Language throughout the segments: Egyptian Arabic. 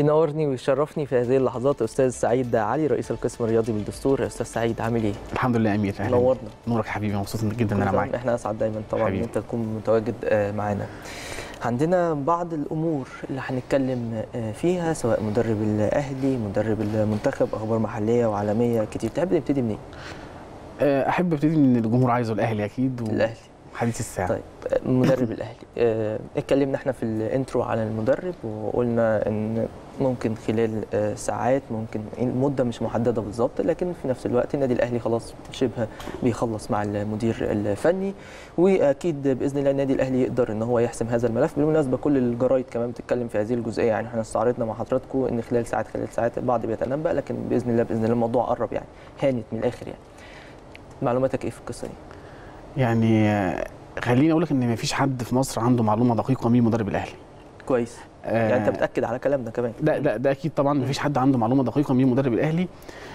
بينورني ويشرفني في هذه اللحظات استاذ سعيد علي رئيس القسم الرياضي بالدستور يا استاذ سعيد عامل ايه الحمد لله يا امير اهلا نورنا نورك حبيبي مبسوط جدا ان انا معاك احنا اسعد دايما طبعا ان حبيبي. انت تكون متواجد آه، معانا عندنا بعض الامور اللي هنتكلم آه، فيها سواء مدرب الاهلي مدرب المنتخب اخبار محليه وعالميه كتير تحب نبتدي منين آه، احب ابتدي من الجمهور عايزه الاهلي اكيد و- الاهلي حديث الساعه طيب آه، مدرب الاهلي آه، اتكلمنا احنا في الانترو على المدرب وقلنا ان ممكن خلال آه، ساعات ممكن المده مش محدده بالظبط لكن في نفس الوقت النادي الاهلي خلاص شبه بيخلص مع المدير الفني واكيد باذن الله النادي الاهلي يقدر ان هو يحسم هذا الملف بالمناسبه كل الجرايد كمان بتتكلم في هذه الجزئيه يعني احنا استعرضنا مع حضراتكم ان خلال ساعات خلال ساعات البعض بيتنبأ لكن باذن الله باذن الله الموضوع قرب يعني هانت من الاخر يعني معلوماتك ايه في القصه دي؟ يعني آه، خليني اقول لك ان مفيش حد في مصر عنده معلومه دقيقه مين مدرب الاهلي كويس آه، يعني انت متاكد على كلامنا كمان ده ده ده اكيد طبعا مفيش حد عنده معلومه دقيقه مين مدرب الاهلي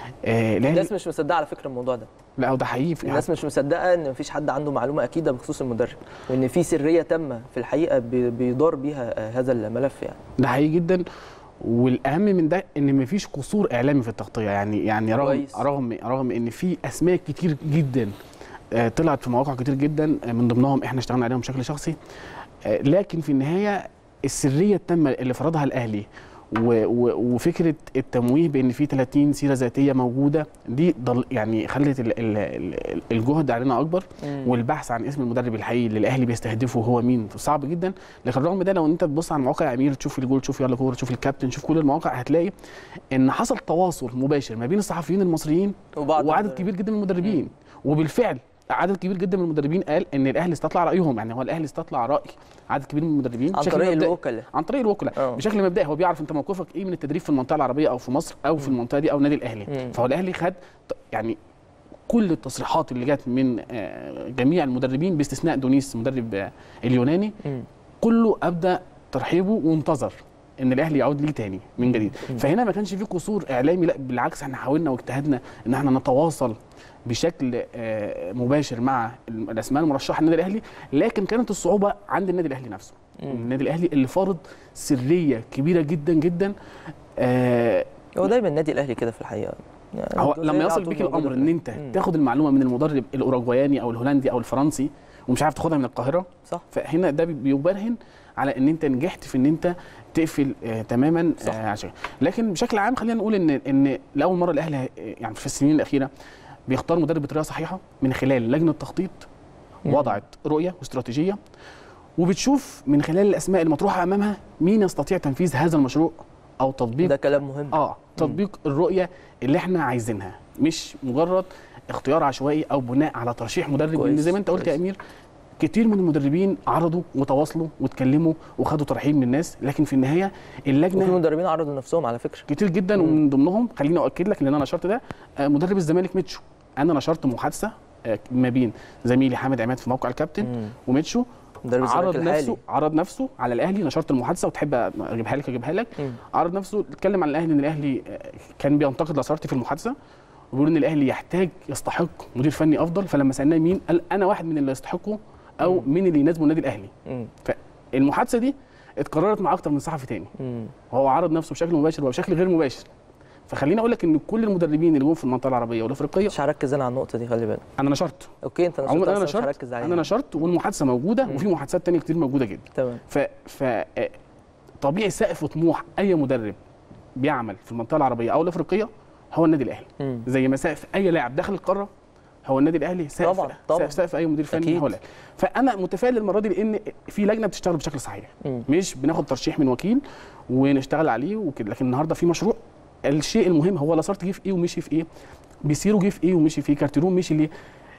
آه، الاهلي الناس مش مصدقه على فكره الموضوع ده لا هو ده حقيقي في- الناس مش مصدقه ان مفيش حد عنده معلومه اكيده بخصوص المدرب وان في سريه تامه في الحقيقه بي- بيدار بيها آه، هذا الملف يعني ده حقيقي جدا والاهم من ده ان مفيش قصور اعلامي في التغطيه يعني يعني رغم كويس. رغم رغم ان في اسماء كتير جدا آه، طلعت في مواقع كتير جدا آه، من ضمنهم احنا اشتغلنا عليهم بشكل شخصي آه، لكن في النهايه السريه التامه اللي فرضها الاهلي و- و- وفكره التمويه بان في 30 سيره ذاتيه موجوده دي ضل يعني خلت ال- ال- ال- الجهد علينا اكبر والبحث عن اسم المدرب الحقيقي اللي الاهلي بيستهدفه هو مين صعب جدا لكن رغم ده لو انت تبص على مواقع امير تشوف الجول تشوف يلا كوره تشوف الكابتن تشوف كل المواقع هتلاقي ان حصل تواصل مباشر ما بين الصحفيين المصريين وبعض وعدد كبير جدا من المدربين وبالفعل عدد كبير جدا من المدربين قال ان الاهلي استطلع رايهم يعني هو الاهلي استطلع راي عدد كبير من المدربين عن بشكل طريق مبدئي. الوكلاء عن طريق الوكلاء اه. بشكل مبدئي هو بيعرف انت موقفك ايه من التدريب في المنطقه العربيه او في مصر او في المنطقه دي او النادي الاهلي مم. فهو الاهلي خد ت- يعني كل التصريحات اللي جت من آه، جميع المدربين باستثناء دونيس مدرب آه، اليوناني مم. كله ابدا ترحيبه وانتظر ان الاهلي يعود ليه تاني من جديد فهنا ما كانش في قصور اعلامي لا بالعكس احنا حاولنا واجتهدنا ان احنا نتواصل بشكل آه، مباشر مع الاسماء المرشحه للنادي الاهلي لكن كانت الصعوبه عند النادي الاهلي نفسه النادي الاهلي اللي فرض سريه كبيره جدا جدا آه، هو دايما النادي الاهلي كده في الحقيقه يعني هو الجزئية لما على يصل طول بيك موجودة الامر في ان الآخر. انت مم. تاخد المعلومه من المدرب الاوروجواياني او الهولندي او الفرنسي ومش عارف تاخدها من القاهره صح فهنا ده بي- بيبرهن على ان انت نجحت في ان انت تقفل آه تماما صح. آه عشان لكن بشكل عام خلينا نقول ان ان لاول مره الاهلي آه، يعني في السنين الاخيره بيختار مدرب بطريقه صحيحه من خلال لجنه تخطيط مم. وضعت رؤيه واستراتيجيه وبتشوف من خلال الاسماء المطروحه امامها مين يستطيع تنفيذ هذا المشروع او تطبيق ده كلام مهم اه تطبيق الرؤيه اللي احنا عايزينها مش مجرد اختيار عشوائي او بناء على ترشيح مدرب كويس، لان زي ما انت قلت يا كويس. امير كتير من المدربين عرضوا وتواصلوا واتكلموا وخدوا ترحيب من الناس لكن في النهايه وفي اللجنه مدربين عرضوا نفسهم على فكره كتير جدا ومن ضمنهم خليني اؤكد لك لان انا نشرت ده آه، مدرب الزمالك ميتشو انا نشرت محادثه آه، ما بين زميلي حامد عماد في موقع الكابتن مم. وميتشو مدرب الزمالك عرض الحالي نفسه عرض نفسه على الاهلي نشرت المحادثه وتحب اجيبها لك اجيبها لك مم. عرض نفسه اتكلم عن الاهلي ان الاهلي آه، كان بينتقد لاسارتي في المحادثه وبيقول ان الاهلي يحتاج يستحق مدير فني افضل فلما سالناه مين قال انا واحد من اللي يستحقه او مين اللي يناسبه النادي الاهلي مم. فالمحادثه دي اتكررت مع اكتر من صحفي تاني مم. وهو عرض نفسه بشكل مباشر وبشكل غير مباشر فخليني اقول لك ان كل المدربين اللي جم في المنطقه العربيه والافريقيه مش هركز انا على النقطه دي خلي بالك انا نشرت اوكي انت نشرت عموما انا أصلاً، مش نشرت هركز عليها انا نشرت والمحادثه موجوده وفي محادثات تانية كتير موجوده جدا تمام ف ف آه، طبيعي سقف طموح اي مدرب بيعمل في المنطقه العربيه او الافريقيه هو النادي الاهلي مم. زي ما سقف اي لاعب داخل القاره هو النادي الاهلي سقف طبعاً، طبعاً. سقف, سقف اي مدير فني أكيد. هو الاهلي فانا متفائل المره دي لان في لجنه بتشتغل بشكل صحيح مم. مش بناخد ترشيح من وكيل ونشتغل عليه وكده لكن النهارده في مشروع الشيء المهم هو لاسارت جه في ايه ومشي في ايه بيسيرو جه في ايه ومشي في ايه كارتيرون مشي ليه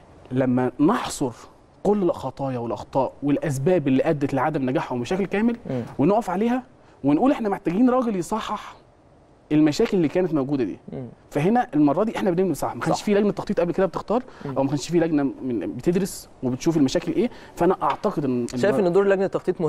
لما نحصر كل الخطايا والاخطاء والاسباب اللي ادت لعدم نجاحهم بشكل كامل مم. ونقف عليها ونقول احنا محتاجين راجل يصحح المشاكل اللي كانت موجوده دي مم. فهنا المره دي احنا بنبني صح ما كانش صح. في لجنه تخطيط قبل كده بتختار او ما كانش في لجنه من بتدرس وبتشوف المشاكل ايه فانا اعتقد ان شايف ان دور لجنه التخطيط مهم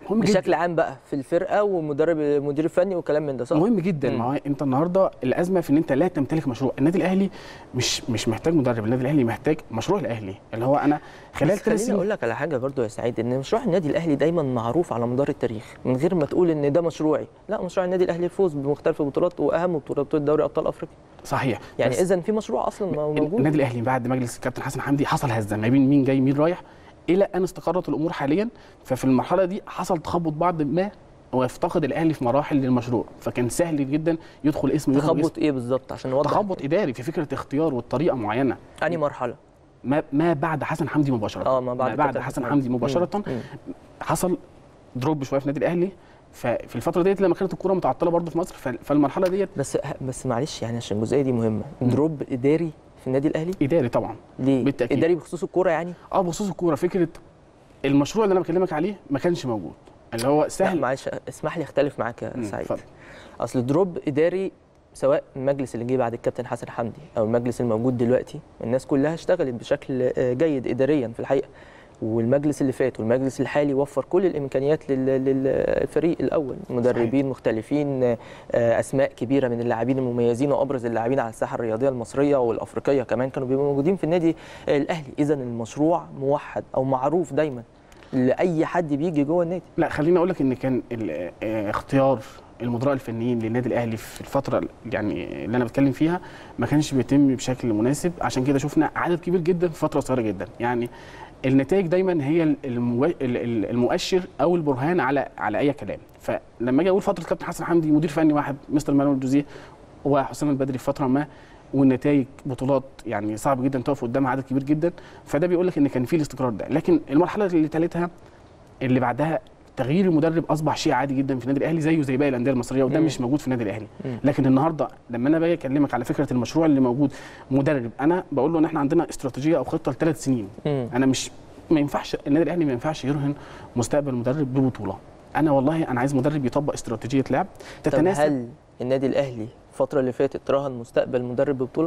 مهم جدا بشكل عام بقى في الفرقه والمدرب المدير الفني وكلام من ده صح؟ مهم جدا مم. ما هو انت النهارده الازمه في ان انت لا تمتلك مشروع النادي الاهلي مش مش محتاج مدرب النادي الاهلي محتاج مشروع الاهلي اللي هو انا خلال بس ثلاث خليني سنين اقول لك على حاجه برضو يا سعيد ان مشروع النادي الاهلي دايما معروف على مدار التاريخ من غير ما تقول ان ده مشروعي لا مشروع النادي الاهلي الفوز بمختلف البطولات واهم بطولات بطوله دوري ابطال افريقيا صحيح يعني بس اذا في مشروع اصلا موجود النادي الاهلي بعد مجلس الكابتن حسن حمدي حصل هزه ما بين مين جاي مين رايح الى ان استقرت الامور حاليا ففي المرحله دي حصل تخبط بعض ما وافتقد الاهلي في مراحل للمشروع فكان سهل جدا يدخل اسم يخرج اسم تخبط ايه بالظبط عشان نوضح تخبط اداري في فكره اختيار والطريقه معينه انهي مرحله ما ما بعد حسن حمدي مباشره اه ما بعد ما بعد كابتن حسن حمدي. حمدي مباشره مم. حصل دروب شويه في النادي الاهلي ففي الفتره ديت لما كانت الكوره متعطله برضه في مصر ف- فالمرحله ديت بس بس معلش يعني عشان الجزئيه دي مهمه دروب اداري في النادي الاهلي اداري طبعا ليه بالتأكيد. اداري بخصوص الكوره يعني اه بخصوص الكوره فكره المشروع اللي انا بكلمك عليه ما كانش موجود اللي هو لا سهل معلش اسمح لي اختلف معاك يا مم، سعيد اتفضل. اصل دروب اداري سواء المجلس اللي جه بعد الكابتن حسن حمدي او المجلس الموجود دلوقتي الناس كلها اشتغلت بشكل آه، جيد اداريا في الحقيقه والمجلس اللي فات والمجلس الحالي وفر كل الامكانيات لل- للفريق الاول مدربين مختلفين آه، اسماء كبيره من اللاعبين المميزين وابرز اللاعبين على الساحه الرياضيه المصريه والافريقيه كمان كانوا بيبقوا موجودين في النادي الاهلي اذا المشروع موحد او معروف دايما لاي حد بيجي جوه النادي لا خليني اقول لك ان كان ال- آه، اختيار المدراء الفنيين للنادي الاهلي في الفتره يعني اللي انا بتكلم فيها ما كانش بيتم بشكل مناسب عشان كده شفنا عدد كبير جدا في فتره قصيره جدا يعني النتائج دايما هي المو... ال- ال- المؤشر او البرهان على على اي كلام فلما اجي اقول فتره كابتن حسن حمدي مدير فني واحد مستر مانويل جوزيه وحسام البدري في فتره ما والنتائج بطولات يعني صعب جدا تقف قدامها عدد كبير جدا فده بيقول لك ان كان في الاستقرار ده لكن المرحله اللي تالتها اللي بعدها تغيير المدرب اصبح شيء عادي جدا في النادي الاهلي زيه زي باقي الانديه المصريه وده مم. مش موجود في النادي الاهلي مم. لكن النهارده لما انا باجي اكلمك على فكره المشروع اللي موجود مدرب انا بقول له ان احنا عندنا استراتيجيه او خطه لثلاث سنين مم. انا مش ما ينفعش النادي الاهلي ما ينفعش يرهن مستقبل مدرب ببطوله انا والله انا عايز مدرب يطبق استراتيجيه لعب طب تتناسب هل النادي الاهلي الفتره اللي فاتت راهن مستقبل مدرب ببطوله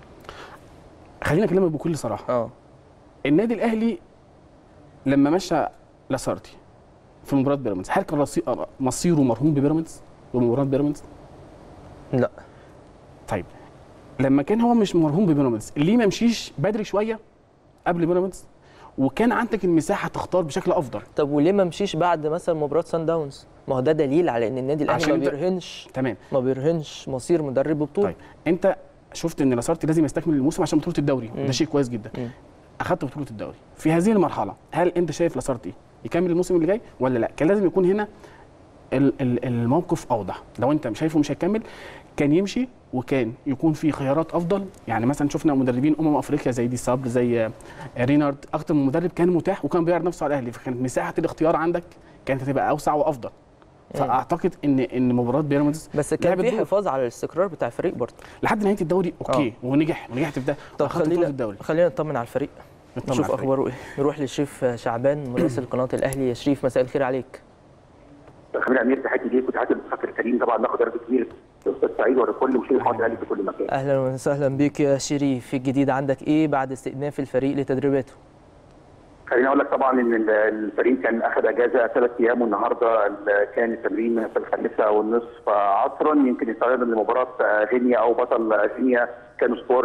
خليني اكلمك بكل صراحه اه النادي الاهلي لما مشى لاسارتي في مباراه بيراميدز هل كان رصي- مصيره مرهون ببيراميدز بمباراه بيراميدز لا طيب لما كان هو مش مرهون ببيراميدز ليه ما مشيش بدري شويه قبل بيراميدز وكان عندك المساحه تختار بشكل افضل طب وليه ما مشيش بعد مثلا مباراه سان داونز ما هو ده دليل على ان النادي الاهلي عشان ما أنت- بيرهنش تمام ما بيرهنش مصير مدرب ببطوله طيب انت شفت ان لاسارتي لازم يستكمل الموسم عشان بطوله الدوري مم. ده شيء كويس جدا مم. اخدت بطوله الدوري في هذه المرحله هل انت شايف لاسارتي يكمل الموسم اللي جاي ولا لا كان لازم يكون هنا ال- ال- الموقف اوضح لو انت شايفه مش هيكمل كان يمشي وكان يكون في خيارات افضل يعني مثلا شفنا مدربين امم افريقيا زي دي صبر زي آه، رينارد اكتر من مدرب كان متاح وكان بيعرض نفسه على الاهلي فكانت مساحه الاختيار عندك كانت هتبقى اوسع وافضل فاعتقد ان ان مباراه بيراميدز بس كان لعبت في دور. حفاظ على الاستقرار بتاع الفريق برضه لحد نهايه الدوري اوكي ونجح ونجحت في ده طب واخدت بطوله خلينا الدوري خلينا نطمن على الفريق نطمن نشوف على الفريق. اخباره ايه نروح للشيف شعبان مراسل قناه الاهلي يا شريف مساء الخير عليك خلينا امير تحياتي ليك وتحياتي للمصطفى الكريم طبعا ناخد درجه كبير للاستاذ سعيد ولكل مشاهدي قناه الاهلي في كل مكان. اهلا وسهلا بيك يا شريف الجديد عندك ايه بعد استئناف الفريق لتدريباته خليني اقول لك طبعا ان ال- الفريق كان اخذ اجازه ثلاث ايام والنهارده ال- كان التمرين في الخامسه والنصف عصرا يمكن يستعرض لمباراه غينيا او بطل غينيا كانوا سبورت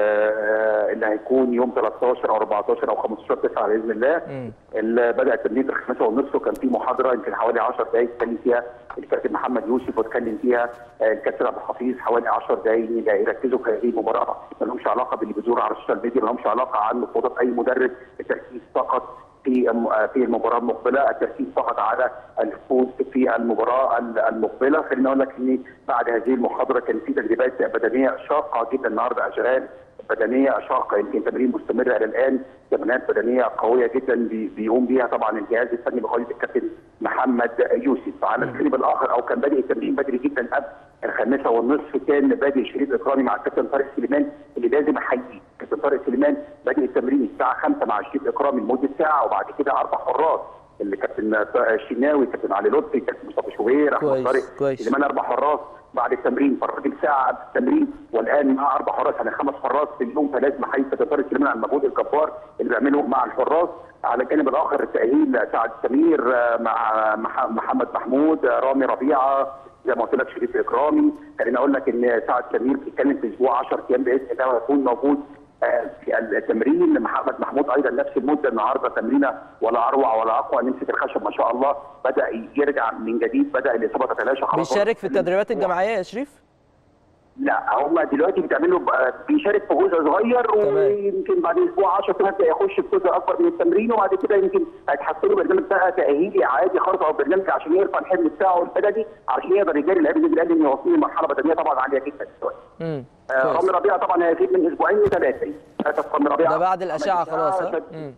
آه، اللي هيكون يوم 13 او 14 او 15 9 باذن الله مم. اللي بدا التمرين في الخامسه والنصف وكان في محاضره يمكن حوالي 10 دقائق اتكلم فيها الكابتن محمد يوسف واتكلم فيها آه، الكابتن عبد الحفيظ حوالي 10 دقائق يركزوا في هذه المباراه ما لهمش علاقه باللي بيدور على السوشيال ميديا ما لهمش علاقه عن مفاوضات اي مدرب التركيز فقط في الم- آه، في المباراه المقبله التركيز فقط على الفوز في المباراه ال- المقبله خليني اقول لك ان بعد هذه المحاضره كان في تدريبات بدنيه شاقه جدا النهارده اشغال بدنيه شاقه يمكن تمرين مستمره الى الان تمرينات بدنيه قويه جدا بي- بيقوم بيها طبعا الجهاز الفني بقياده الكابتن محمد يوسف على الجانب الاخر او كان بادئ التمرين بدري جدا قبل الخامسه والنصف كان بادئ شريط اكرامي مع الكابتن طارق سليمان اللي لازم احييه الكابتن طارق سليمان بادئ التمرين الساعه 5 مع شريط اكرامي لمده ساعه وبعد كده اربع حراس اللي كابتن الشناوي كابتن علي لطفي كابتن مصطفى شوبير احمد كويس، طارق كويس. سليمان اربع حراس بعد التمرين فالراجل ساعه قبل التمرين والان مع اربع حراس يعني خمس حراس في اليوم فلازم حيث تقدر تكلمنا عن المجهود الجبار اللي بيعمله مع الحراس على الجانب الاخر التاهيل سعد سمير آه، مع مع محمد محمود آه، رامي ربيعه زي ما قلت لك شريف اكرامي خليني اقول لك ان سعد سمير بيتكلم في اسبوع 10 ايام باذن الله هيكون موجود آه، في التمرين محمد محمود ايضا نفس المده النهارده تمرينه ولا اروع ولا اقوى نمسك الخشب ما شاء الله بدا يرجع من جديد بدا الاصابه تتلاشى خلاص بيشارك في التدريبات الجماعيه يا شريف لا هم دلوقتي بتعملوا بقى- بيشارك في جزء صغير تمام. ويمكن بعد اسبوع 10 سنه هيبدا يخش في جزء اكبر من التمرين وبعد كده يمكن هيتحسنوا برنامج بقى تاهيلي عادي خالص او برنامج عشان يرفع الحمل بتاعه البدني عشان يقدر يجاري لاعبي النادي الاهلي انه يوصلوا لمرحله بدنيه طبعا عاليه جدا دلوقتي. امم آه، كويس. رامي ربيعه طبعا هيزيد من اسبوعين لثلاثه للاسف رامي ربيعه ده بعد الاشعه عمل خلاص ها شد- مم.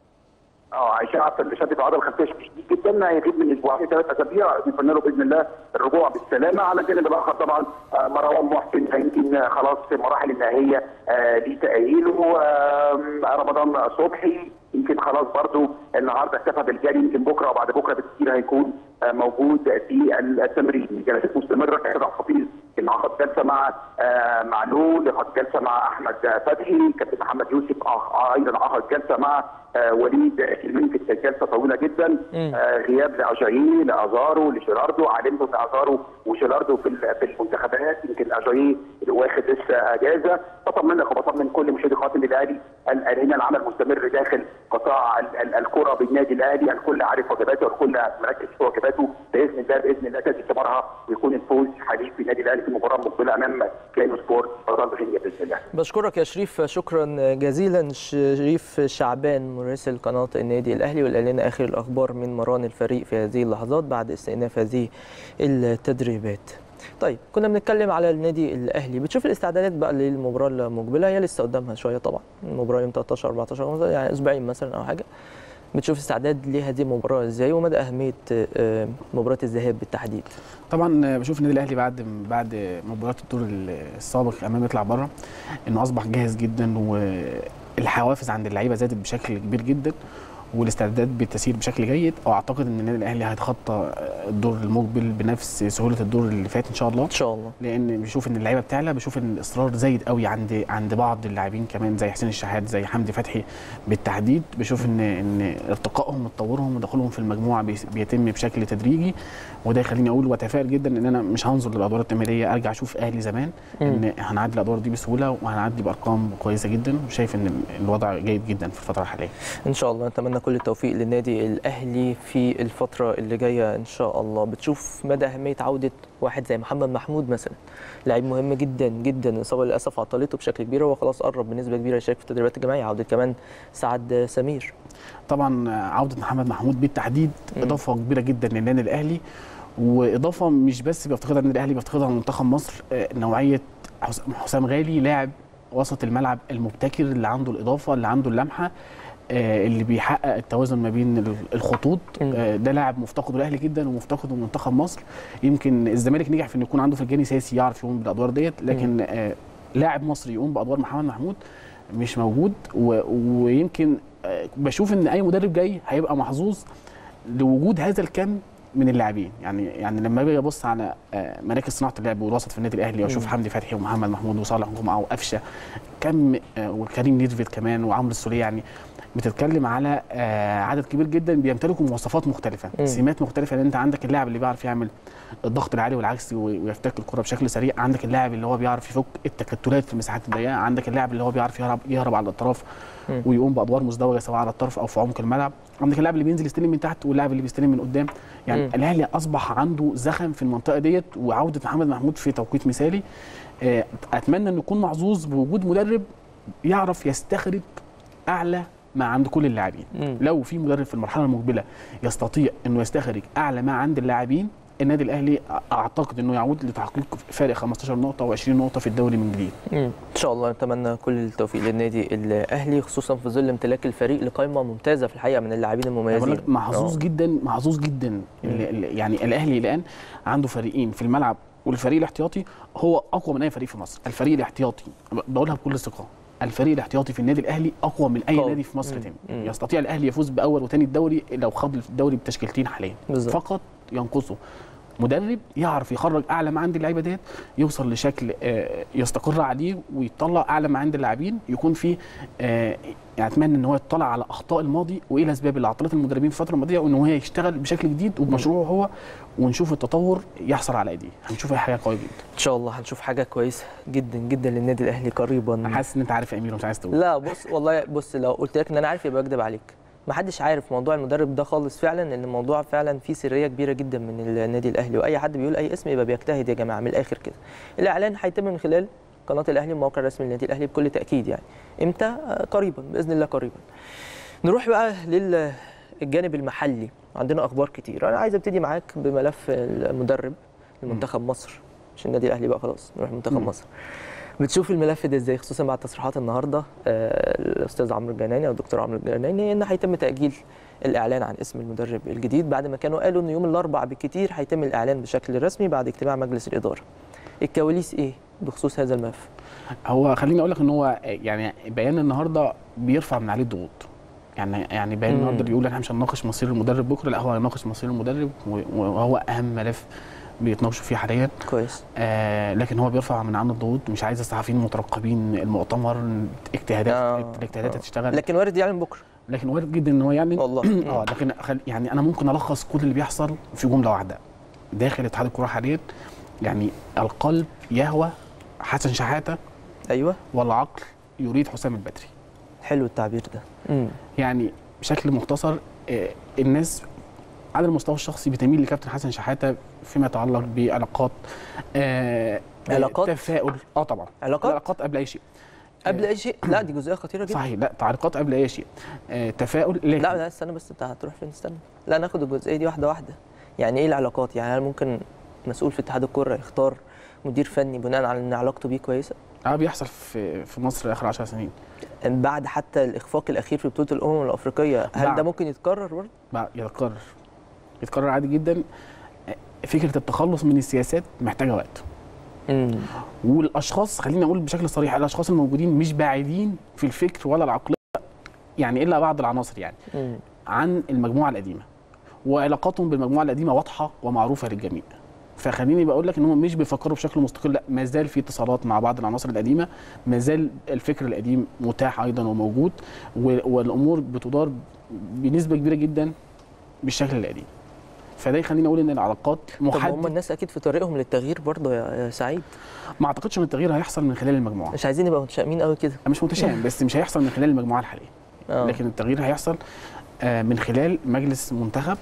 اه عشان عفوا بشده العضله الخلفيه شديد جدا هيغيب من اسبوعين ثلاث اسابيع نتمنى له باذن الله الرجوع بالسلامه على الجانب الاخر طبعا آه، مروان محسن يمكن آه، خلاص في المراحل النهائيه آه، لتاهيله آم، رمضان صبحي يمكن خلاص برضو النهارده اكتفى بالجري يمكن بكره وبعد بكره بالكثير هيكون آه، موجود في التمرين جلسات مستمره كابتن حفيظ كان عقد جلسه مع آه، معلول عقد جلسه مع احمد فتحي كابتن محمد يوسف آه، ايضا عقد جلسه مع آه، وليد سليمان في جلسه طويله جدا آه، غياب لاجاييه لازارو لشيراردو علمته ان ازارو وشيراردو في ال- في المنتخبات يمكن اجاييه واخد لسه اجازه بطمنك وبطمن كل مشاهدي قناه الاهلي ال- ال- هنا العمل مستمر داخل قطاع ال- ال- الكره بالنادي الاهلي الكل عارف واجباته والكل مركز في واجباته باذن الله باذن الله تاتي ثمارها ويكون الفوز حليف في النادي الاهلي في المباراه المقبله امام كانو سبورت رمضان غينيا باذن الله بشكرك يا شريف شكرا جزيلا شريف شعبان مراسل قناه النادي الاهلي واللي لنا اخر الاخبار من مران الفريق في هذه اللحظات بعد استئناف هذه التدريبات. طيب كنا بنتكلم على النادي الاهلي بتشوف الاستعدادات بقى للمباراه المقبله هي لسه قدامها شويه طبعا المباراه يوم 13 14 مثلا يعني اسبوعين مثلا او حاجه بتشوف استعداد لهذه المباراه ازاي ومدى اهميه آه، مباراه الذهاب بالتحديد طبعا بشوف النادي الاهلي بعد بعد مباراه الدور السابق امام يطلع بره انه اصبح جاهز جدا والحوافز عند اللعيبه زادت بشكل كبير جدا والاستعدادات بتسير بشكل جيد واعتقد ان النادي الاهلي هيتخطى الدور المقبل بنفس سهوله الدور اللي فات ان شاء الله ان شاء الله لان بشوف ان اللعيبه بتعلى بشوف ان الاصرار زايد قوي عند عند بعض اللاعبين كمان زي حسين الشحات زي حمدي فتحي بالتحديد بشوف ان ان ارتقائهم وتطورهم ودخولهم في المجموعه بيس- بيتم بشكل تدريجي وده يخليني اقول واتفائل جدا ان انا مش هنظر للادوار التمهيديه ارجع اشوف اهلي زمان ان هنعدي الادوار دي بسهوله وهنعدي بارقام كويسه جدا وشايف ان الوضع جيد جدا في الفتره الحاليه ان شاء الله نتمنى كل التوفيق للنادي الاهلي في الفتره اللي جايه ان شاء الله بتشوف مدى اهميه عوده واحد زي محمد محمود مثلا لعيب مهم جدا جدا الاصابه للاسف عطلته بشكل كبير هو خلاص قرب بنسبه كبيره يشارك في التدريبات الجماعيه عوده كمان سعد سمير طبعا عوده محمد محمود بالتحديد مم. اضافه كبيره جدا للنادي الاهلي واضافه مش بس بيفتقدها النادي الاهلي بيفتقدها منتخب مصر آه، نوعيه حس- حسام غالي لاعب وسط الملعب المبتكر اللي عنده الاضافه اللي عنده اللمحه آه، اللي بيحقق التوازن ما بين ال- الخطوط مم. آه، ده لاعب مفتقده الاهلي جدا ومفتقده منتخب مصر يمكن الزمالك نجح في انه يكون عنده فرجاني ساسي يعرف يقوم بالادوار ديت لكن آه، لاعب مصري يقوم بادوار محمد محمود مش موجود و- ويمكن آه، بشوف ان اي مدرب جاي هيبقى محظوظ لوجود هذا الكم من اللاعبين يعني يعني لما باجي ابص على آه، مراكز صناعه اللعب والوسط في النادي الاهلي واشوف مم. حمدي فتحي ومحمد محمود وصالح جمعه وقفشه كم آه، وكريم نيرفيد كمان وعمرو السوليه يعني بتتكلم على آه، عدد كبير جدا بيمتلكوا مواصفات مختلفه مم. سمات مختلفه لان انت عندك اللاعب اللي بيعرف يعمل الضغط العالي والعكسي و- ويفتك الكره بشكل سريع عندك اللاعب اللي هو بيعرف يفك التكتلات في المساحات الضيقه عندك اللاعب اللي هو بيعرف يهرب يهرب على الاطراف مم. ويقوم بادوار مزدوجه سواء على الطرف او في عمق الملعب عندك اللاعب اللي بينزل يستلم من تحت واللاعب اللي بيستلم من قدام يعني مم. الاهلي اصبح عنده زخم في المنطقه ديت وعوده محمد محمود في توقيت مثالي آه، اتمنى انه يكون محظوظ بوجود مدرب يعرف يستخرج اعلى ما عند كل اللاعبين مم. لو في مدرب في المرحله المقبله يستطيع انه يستخرج اعلى ما عند اللاعبين النادي الاهلي اعتقد انه يعود لتحقيق فارق 15 نقطه و20 نقطه في الدوري من جديد مم. ان شاء الله نتمنى كل التوفيق للنادي الاهلي خصوصا في ظل امتلاك الفريق لقائمه ممتازه في الحقيقه من اللاعبين أنا بقول المميزين لك محظوظ آه. جدا محظوظ جدا ال- ال- يعني الاهلي الان عنده فريقين في الملعب والفريق الاحتياطي هو اقوى من اي فريق في مصر الفريق الاحتياطي بقولها بكل ثقه الفريق الاحتياطي في النادي الاهلي اقوى من اي قوي. نادي في مصر مم. تاني مم. يستطيع الاهلي يفوز باول وثاني الدوري لو خاض الدوري بتشكيلتين حاليا بالظبط. فقط ينقصه مدرب يعرف يخرج اعلى ما عند اللعيبه ديت يوصل لشكل آه، يستقر عليه ويطلع اعلى ما عند اللاعبين يكون في آه، يعني اتمنى ان هو يطلع على اخطاء الماضي وايه الاسباب اللي عطلت المدربين في الفتره الماضيه وان هو يشتغل بشكل جديد وبمشروعه هو ونشوف التطور يحصل على ايديه هنشوف حاجه قويه جدا ان شاء الله هنشوف حاجه كويسه جدا جدا للنادي الاهلي قريبا انا حاسس ان انت عارف يا امير ومش عايز تقول لا بص والله بص لو قلت لك ان انا عارف يبقى بكذب عليك ما حدش عارف موضوع المدرب ده خالص فعلا لان الموضوع فعلا فيه سريه كبيره جدا من النادي الاهلي واي حد بيقول اي اسم يبقى بيجتهد يا جماعه من الاخر كده الاعلان هيتم من خلال قناه الاهلي الموقع الرسمي للنادي الاهلي بكل تاكيد يعني امتى آه، قريبا باذن الله قريبا نروح بقى للجانب المحلي عندنا اخبار كتير انا عايز ابتدي معاك بملف المدرب لمنتخب مصر مش النادي الاهلي بقى خلاص نروح منتخب مم. مصر بتشوف الملف ده ازاي خصوصا بعد تصريحات النهارده آه، الاستاذ عمرو الجناني او الدكتور عمرو الجناني ان هيتم تاجيل الاعلان عن اسم المدرب الجديد بعد ما كانوا قالوا ان يوم الاربعاء بالكتير هيتم الاعلان بشكل رسمي بعد اجتماع مجلس الاداره الكواليس ايه بخصوص هذا الملف هو خليني اقول لك ان هو يعني بيان النهارده بيرفع من عليه الضغوط يعني يعني بيان مم. النهارده بيقول احنا مش هنناقش مصير المدرب بكره لا هو هيناقش مصير المدرب و- وهو اهم ملف بيتناقشوا فيه حاليا كويس آه لكن هو بيرفع من عنه الضغوط مش عايز الصحفيين مترقبين المؤتمر اجتهادات آه، الاجتهادات آه. هتشتغل لكن وارد يعلن بكره لكن وارد جدا ان هو يعني والله اه لكن خل... يعني انا ممكن الخص كل اللي بيحصل في جمله واحده داخل اتحاد الكوره حاليا يعني القلب يهوى حسن شحاته ايوه والعقل يريد حسام البدري حلو التعبير ده امم يعني بشكل مختصر آه، الناس على المستوى الشخصي بتميل لكابتن حسن شحاته فيما يتعلق بعلاقات آه، آه، علاقات؟ تفاؤل اه طبعا علاقات العلاقات قبل اي شيء قبل اي شيء لا دي جزئيه خطيره جدا صحيح لا تعليقات قبل اي شيء آه، تفاؤل لكن لا لا استنى بس انت هتروح فين استنى لا ناخد الجزئيه دي واحده واحده يعني ايه العلاقات يعني هل ممكن مسؤول في اتحاد الكره يختار مدير فني بناء على ان علاقته بيه كويسه اه بيحصل في في مصر اخر 10 سنين بعد حتى الاخفاق الاخير في بطوله الامم الافريقيه هل بعد. ده ممكن يتكرر برضه بقى يتكرر يتكرر عادي جدا آه، فكره التخلص من السياسات محتاجه وقت امم والاشخاص خليني اقول بشكل صريح الاشخاص الموجودين مش بعيدين في الفكر ولا العقليه يعني الا بعض العناصر يعني امم عن المجموعه القديمه وعلاقاتهم بالمجموعه القديمه واضحه ومعروفه للجميع فخليني بقول لك ان هم مش بيفكروا بشكل مستقل لا ما زال في اتصالات مع بعض العناصر القديمه ما زال الفكر القديم متاح ايضا وموجود و- والامور بتدار بنسبه كبيره جدا بالشكل القديم فده يخليني اقول ان العلاقات طب هم محدد الناس اكيد في طريقهم للتغيير برضه يا يا سعيد ما اعتقدش ان التغيير هيحصل من خلال المجموعه مش عايزين نبقى متشائمين قوي كده أنا مش متشائم بس مش هيحصل من خلال المجموعه الحاليه اه لكن التغيير هيحصل آه، من خلال مجلس منتخب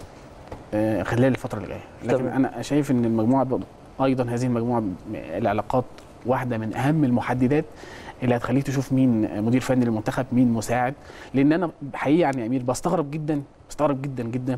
آه، خلال الفتره اللي جايه لكن تمام. انا شايف ان المجموعه ب- ايضا هذه المجموعه م- العلاقات واحده من اهم المحددات اللي هتخليك تشوف مين مدير فني للمنتخب مين مساعد لان انا حقيقه يعني يا امير بستغرب جدا بستغرب جدا جدا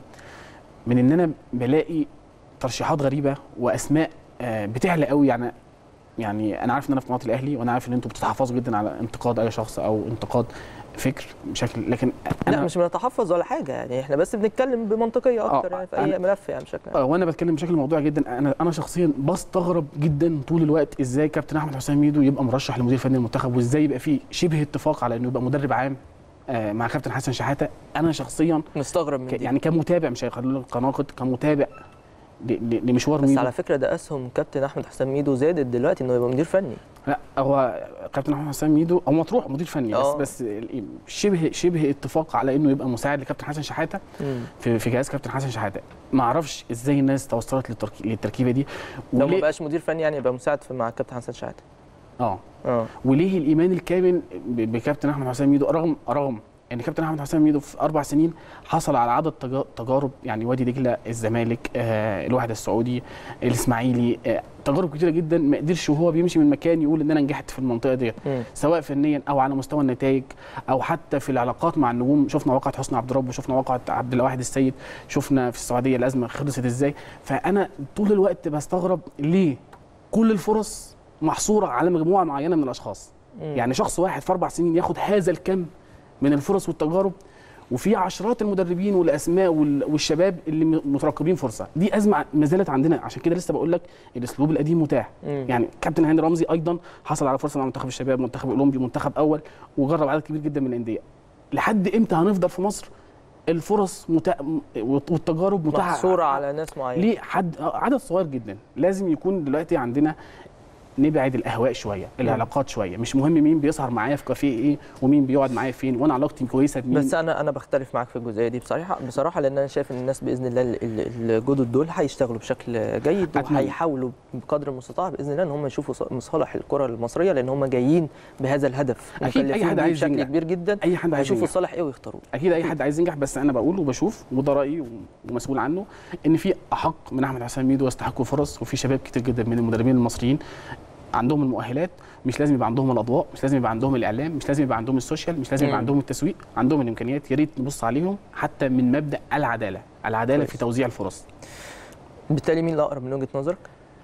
من ان انا بلاقي ترشيحات غريبه واسماء آه، بتعلى قوي يعني يعني انا عارف ان انا في قناه الاهلي وانا عارف ان انتوا بتتحفظوا جدا على انتقاد اي شخص او انتقاد فكر بشكل لكن لا انا مش بنتحفظ ولا حاجه يعني احنا بس بنتكلم بمنطقيه آه، اكتر يعني في اي أنا- ملف يعني بشكل عام آه، وانا بتكلم بشكل موضوعي جدا انا انا شخصيا بستغرب جدا طول الوقت ازاي كابتن احمد حسام ميدو يبقى مرشح لمدير فني المنتخب وازاي يبقى في شبه اتفاق على انه يبقى مدرب عام آه، مع كابتن حسن شحاته انا شخصيا مستغرب من ك- دي يعني كمتابع مش هيخلوا لك قناقد كمتابع ل- ل- لمشوار بس ميدو على فكره ده اسهم كابتن احمد حسام ميدو زادت دلوقتي انه يبقى مدير فني لا هو كابتن احمد حسام ميدو هو مطروح مدير فني آه. بس بس ال- شبه شبه اتفاق على انه يبقى مساعد لكابتن حسن شحاته مم. في في جهاز كابتن حسن شحاته ما اعرفش ازاي الناس توصلت للترك- للتركيبه دي لو ما وليه بقاش مدير فني يعني يبقى مساعد في مع كابتن حسن شحاته اه اه وليه الايمان الكامل ب- بكابتن احمد حسام ميدو رغم رغم ان كابتن احمد حسام ميدو في اربع سنين حصل على عدد تجا- تجارب يعني وادي دجله الزمالك آه الوحده السعودي الاسماعيلي آه تجارب كتيره جدا ما قدرش وهو بيمشي من مكان يقول ان انا نجحت في المنطقه ديت مم. سواء فنيا او على مستوى النتائج او حتى في العلاقات مع النجوم شفنا واقعه حسني عبد رب وشفنا واقعه عبد الواحد السيد شفنا في السعوديه الازمه خلصت ازاي فانا طول الوقت بستغرب ليه كل الفرص محصوره على مجموعه معينه من الاشخاص مم. يعني شخص واحد في اربع سنين ياخد هذا الكم من الفرص والتجارب وفي عشرات المدربين والاسماء وال- والشباب اللي م- مترقبين فرصه دي ازمه ما زالت عندنا عشان كده لسه بقول لك الاسلوب القديم متاح مم. يعني كابتن هاني رمزي ايضا حصل على فرصه مع منتخب الشباب منتخب اولمبي منتخب اول وجرب عدد كبير جدا من الانديه لحد امتى هنفضل في مصر الفرص متا... والتجارب متاحه محصوره على ناس معينه ليه حد آه، عدد صغير جدا لازم يكون دلوقتي عندنا نبعد الاهواء شويه العلاقات شويه مش مهم مين بيسهر معايا في كافيه ايه ومين بيقعد معايا فين وانا علاقتي كويسه بمين بس انا انا بختلف معاك في الجزئيه دي بصراحه بصراحه لان انا شايف ان الناس باذن الله ال- ال- الجدد دول هيشتغلوا بشكل جيد أتمنى. وهيحاولوا بقدر المستطاع باذن الله ان هم يشوفوا ص- مصالح الكره المصريه لان هم جايين بهذا الهدف أكيد أي مكلفين حد بيه عايز بشكل ينجح. كبير جدا اي حد عايز هيشوفوا ينجح. الصالح ايه ويختاروه اكيد اي حد عايز ينجح بس انا بقول وبشوف وده رايي ومسؤول عنه ان في احق من احمد حسام ميدو يستحقوا فرص وفي شباب كتير جدا من المدربين المصريين عندهم المؤهلات مش لازم يبقى عندهم الاضواء مش لازم يبقى عندهم الاعلام مش لازم يبقى عندهم السوشيال مش لازم يبقى مم. عندهم التسويق عندهم الامكانيات يا ريت نبص عليهم حتى من مبدا العداله العداله كويس. في توزيع الفرص بالتالي مين الاقرب من وجهه نظرك؟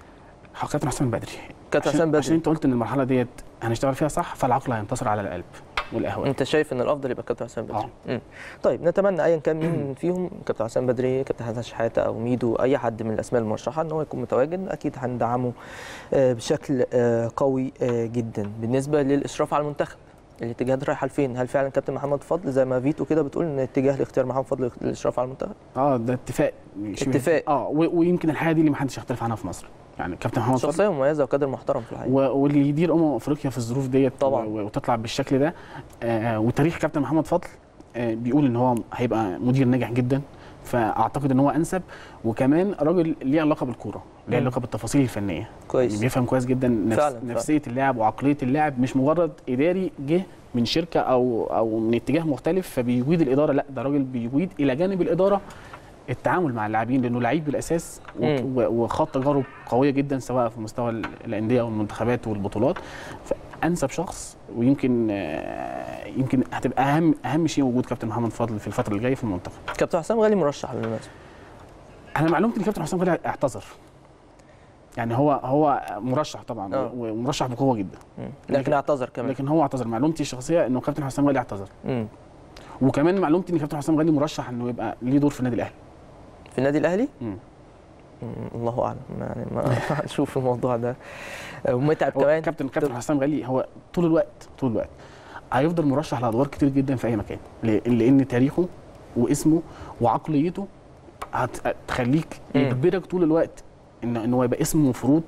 كابتن حسام بدري كابتن عشان- حسام عشان بدري انت قلت ان المرحله ديت هنشتغل فيها صح فالعقل هينتصر على القلب والاهواء انت شايف ان الافضل يبقى كابتن حسام بدري اه. مم. طيب نتمنى ايا كان مين فيهم كابتن حسام بدري كابتن حسن شحاته او ميدو اي حد من الاسماء المرشحه ان هو يكون متواجد اكيد هندعمه آه، بشكل آه، قوي آه، جدا بالنسبه للاشراف على المنتخب الاتجاهات رايحه لفين؟ هل فعلا كابتن محمد فضل زي ما فيتو كده بتقول ان اتجاه لاختيار محمد فضل للاشراف على المنتخب؟ اه ده اتفاق شبه- اتفاق. اه و- ويمكن الحاجه دي اللي محدش يختلف عنها في مصر يعني كابتن محمد فضل شخصيه مميزه وكادر محترم في الحقيقه و- واللي يدير امم افريقيا في الظروف ديت طبعاً. و- وتطلع بالشكل ده آه وتاريخ كابتن محمد فضل آه بيقول ان هو هيبقى مدير ناجح جدا فاعتقد ان هو انسب وكمان راجل ليه علاقه بالكوره ليه مم. علاقه بالتفاصيل الفنيه يعني كويس بيفهم كويس جدا نفس فعلاً، فعلاً. نفسيه اللاعب وعقليه اللاعب مش مجرد اداري جه من شركه او او من اتجاه مختلف فبيجيد الاداره لا ده راجل بيجيد الى جانب الاداره التعامل مع اللاعبين لانه لعيب بالاساس و- مم. و- وخاض تجارب قويه جدا سواء في مستوى ال- الانديه والمنتخبات والبطولات فانسب شخص ويمكن آه، يمكن هتبقى اهم اهم شيء وجود كابتن محمد فضل في الفتره اللي جايه في المنتخب كابتن حسام غالي مرشح بالمناسبه انا معلومتي ان كابتن حسام غالي اعتذر يعني هو هو مرشح طبعا آه. ومرشح بقوه جدا مم. لكن اعتذر كمان لكن هو اعتذر معلومتي الشخصيه انه كابتن حسام غالي اعتذر مم. وكمان معلومتي ان كابتن حسام غالي مرشح انه يبقى ليه دور في النادي الاهلي في النادي الاهلي مم. مم، الله اعلم يعني ما هنشوف الموضوع ده ومتعب هو كمان كابتن كابتن حسام غالي هو طول الوقت طول الوقت هيفضل مرشح لادوار كتير جدا في اي مكان ل- لان تاريخه واسمه وعقليته هتخليك مم. يجبرك طول الوقت ان ان هو يبقى اسم مفروض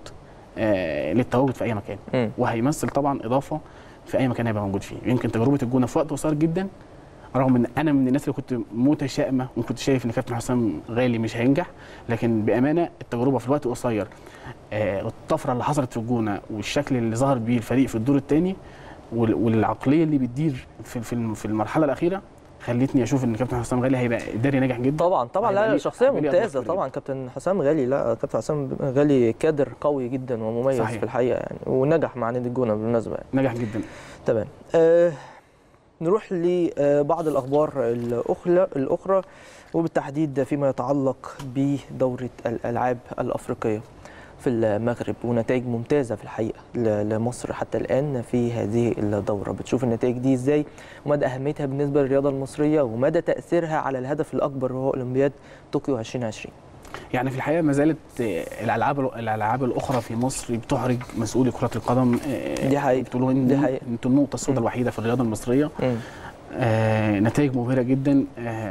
آه للتواجد في اي مكان مم. وهيمثل طبعا اضافه في اي مكان هيبقى موجود فيه يمكن تجربه الجونه في وقت قصير جدا رغم ان انا من الناس اللي كنت متشائمه وكنت شايف ان كابتن حسام غالي مش هينجح لكن بامانه التجربه في الوقت القصير آه، الطفره اللي حصلت في الجونه والشكل اللي ظهر بيه الفريق في الدور الثاني والعقليه اللي بتدير في في في المرحله الاخيره خلتني اشوف ان كابتن حسام غالي هيبقى اداري ناجح جدا طبعا طبعا لا هيبقى لا ليه- شخصيه هيبقى ليه أدوار ممتازه كبيرة طبعا كابتن حسام غالي لا كابتن حسام غالي كادر قوي جدا ومميز صحيح. في الحقيقه يعني ونجح مع نادي الجونه بالمناسبه يعني. نجح جدا تمام آه نروح لبعض الاخبار الاخرى الاخرى وبالتحديد فيما يتعلق بدوره الالعاب الافريقيه في المغرب ونتائج ممتازه في الحقيقه ل- لمصر حتى الان في هذه الدوره بتشوف النتائج دي ازاي ومدى اهميتها بالنسبه للرياضه المصريه ومدى تاثيرها على الهدف الاكبر وهو اولمبياد طوكيو 2020 يعني في الحقيقه ما زالت آه، الالعاب الالعاب الاخرى في مصر بتحرج مسؤولي كره القدم آه، دي حقيقة. بتقولوا ان دي حقيقة. انتوا النقطه السوداء الوحيده في الرياضه المصريه مم. آه نتائج مبهره جدا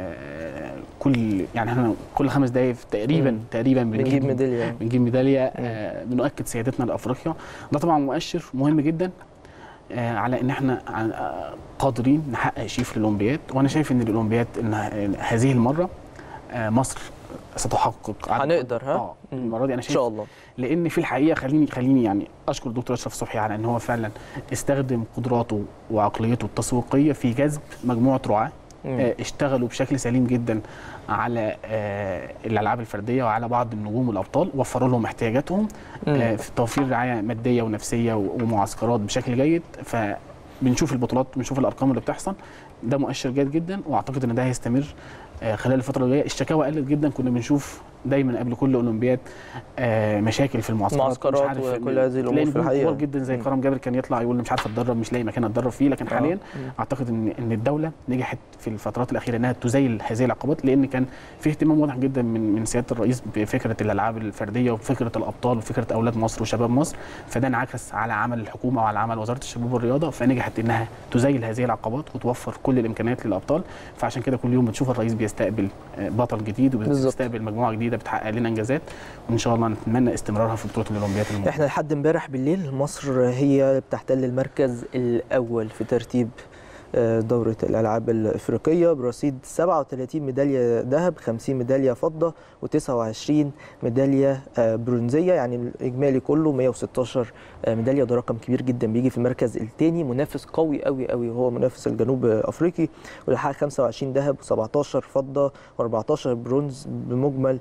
آه كل يعني احنا كل خمس دقائق تقريبا مم. تقريبا بنجيب ميداليه بنجيب ميداليه آه بنؤكد سيادتنا لافريقيا ده طبعا مؤشر مهم جدا آه على ان احنا عن- آه، قادرين نحقق شيء في الاولمبياد وانا شايف ان الاولمبياد ان إن هذه المره آه مصر ستحقق عدد- هنقدر ها اه مم. المره دي انا ان شايف شاء الله لان في الحقيقه خليني خليني يعني اشكر الدكتور اشرف صبحي على ان هو فعلا استخدم قدراته وعقليته التسويقيه في جذب مجموعه رعاه مم. آه، اشتغلوا بشكل سليم جدا على آه، الالعاب الفرديه وعلى بعض النجوم والابطال وفروا لهم احتياجاتهم آه، مم. في توفير رعايه ماديه ونفسيه و- ومعسكرات بشكل جيد فبنشوف البطولات بنشوف الارقام اللي بتحصل ده مؤشر جيد جدا واعتقد ان ده هيستمر آه، خلال الفتره اللي جايه الشكاوى قلت جدا كنا بنشوف دايما قبل كل اولمبياد آه مشاكل في المعسكرات معسكرات مش عارف وكل هذه الأمور تلاقي في نجوم الحقيقة. كبار جدا زي مم. كرم جابر كان يطلع يقول مش عارف اتدرب مش لاقي مكان اتدرب فيه لكن حاليا مم. اعتقد ان ان الدوله نجحت في الفترات الاخيره انها تزيل هذه العقبات لان كان في اهتمام واضح جدا من من سياده الرئيس بفكره الالعاب الفرديه وفكره الابطال وفكره اولاد مصر وشباب مصر فده انعكس على عمل الحكومه وعلى عمل وزاره الشباب والرياضه فنجحت انها تزيل هذه العقبات وتوفر كل الامكانيات للابطال فعشان كده كل يوم بنشوف الرئيس بيستقبل آه، بطل جديد بالظبط. وبيستقبل مجموعه جديده بتحقق لنا انجازات وان شاء الله نتمنى استمرارها في بطوله الاولمبياد المقبله احنا لحد امبارح بالليل مصر هي بتحتل المركز الاول في ترتيب آه، دورة الألعاب الإفريقية برصيد 37 ميدالية ذهب 50 ميدالية فضة و29 ميدالية آه، برونزية يعني الإجمالي كله 116 آه، ميدالية ده رقم كبير جدا بيجي في المركز الثاني منافس قوي قوي قوي وهو منافس الجنوب أفريقي واللي حقق 25 ذهب و17 فضة و14 برونز بمجمل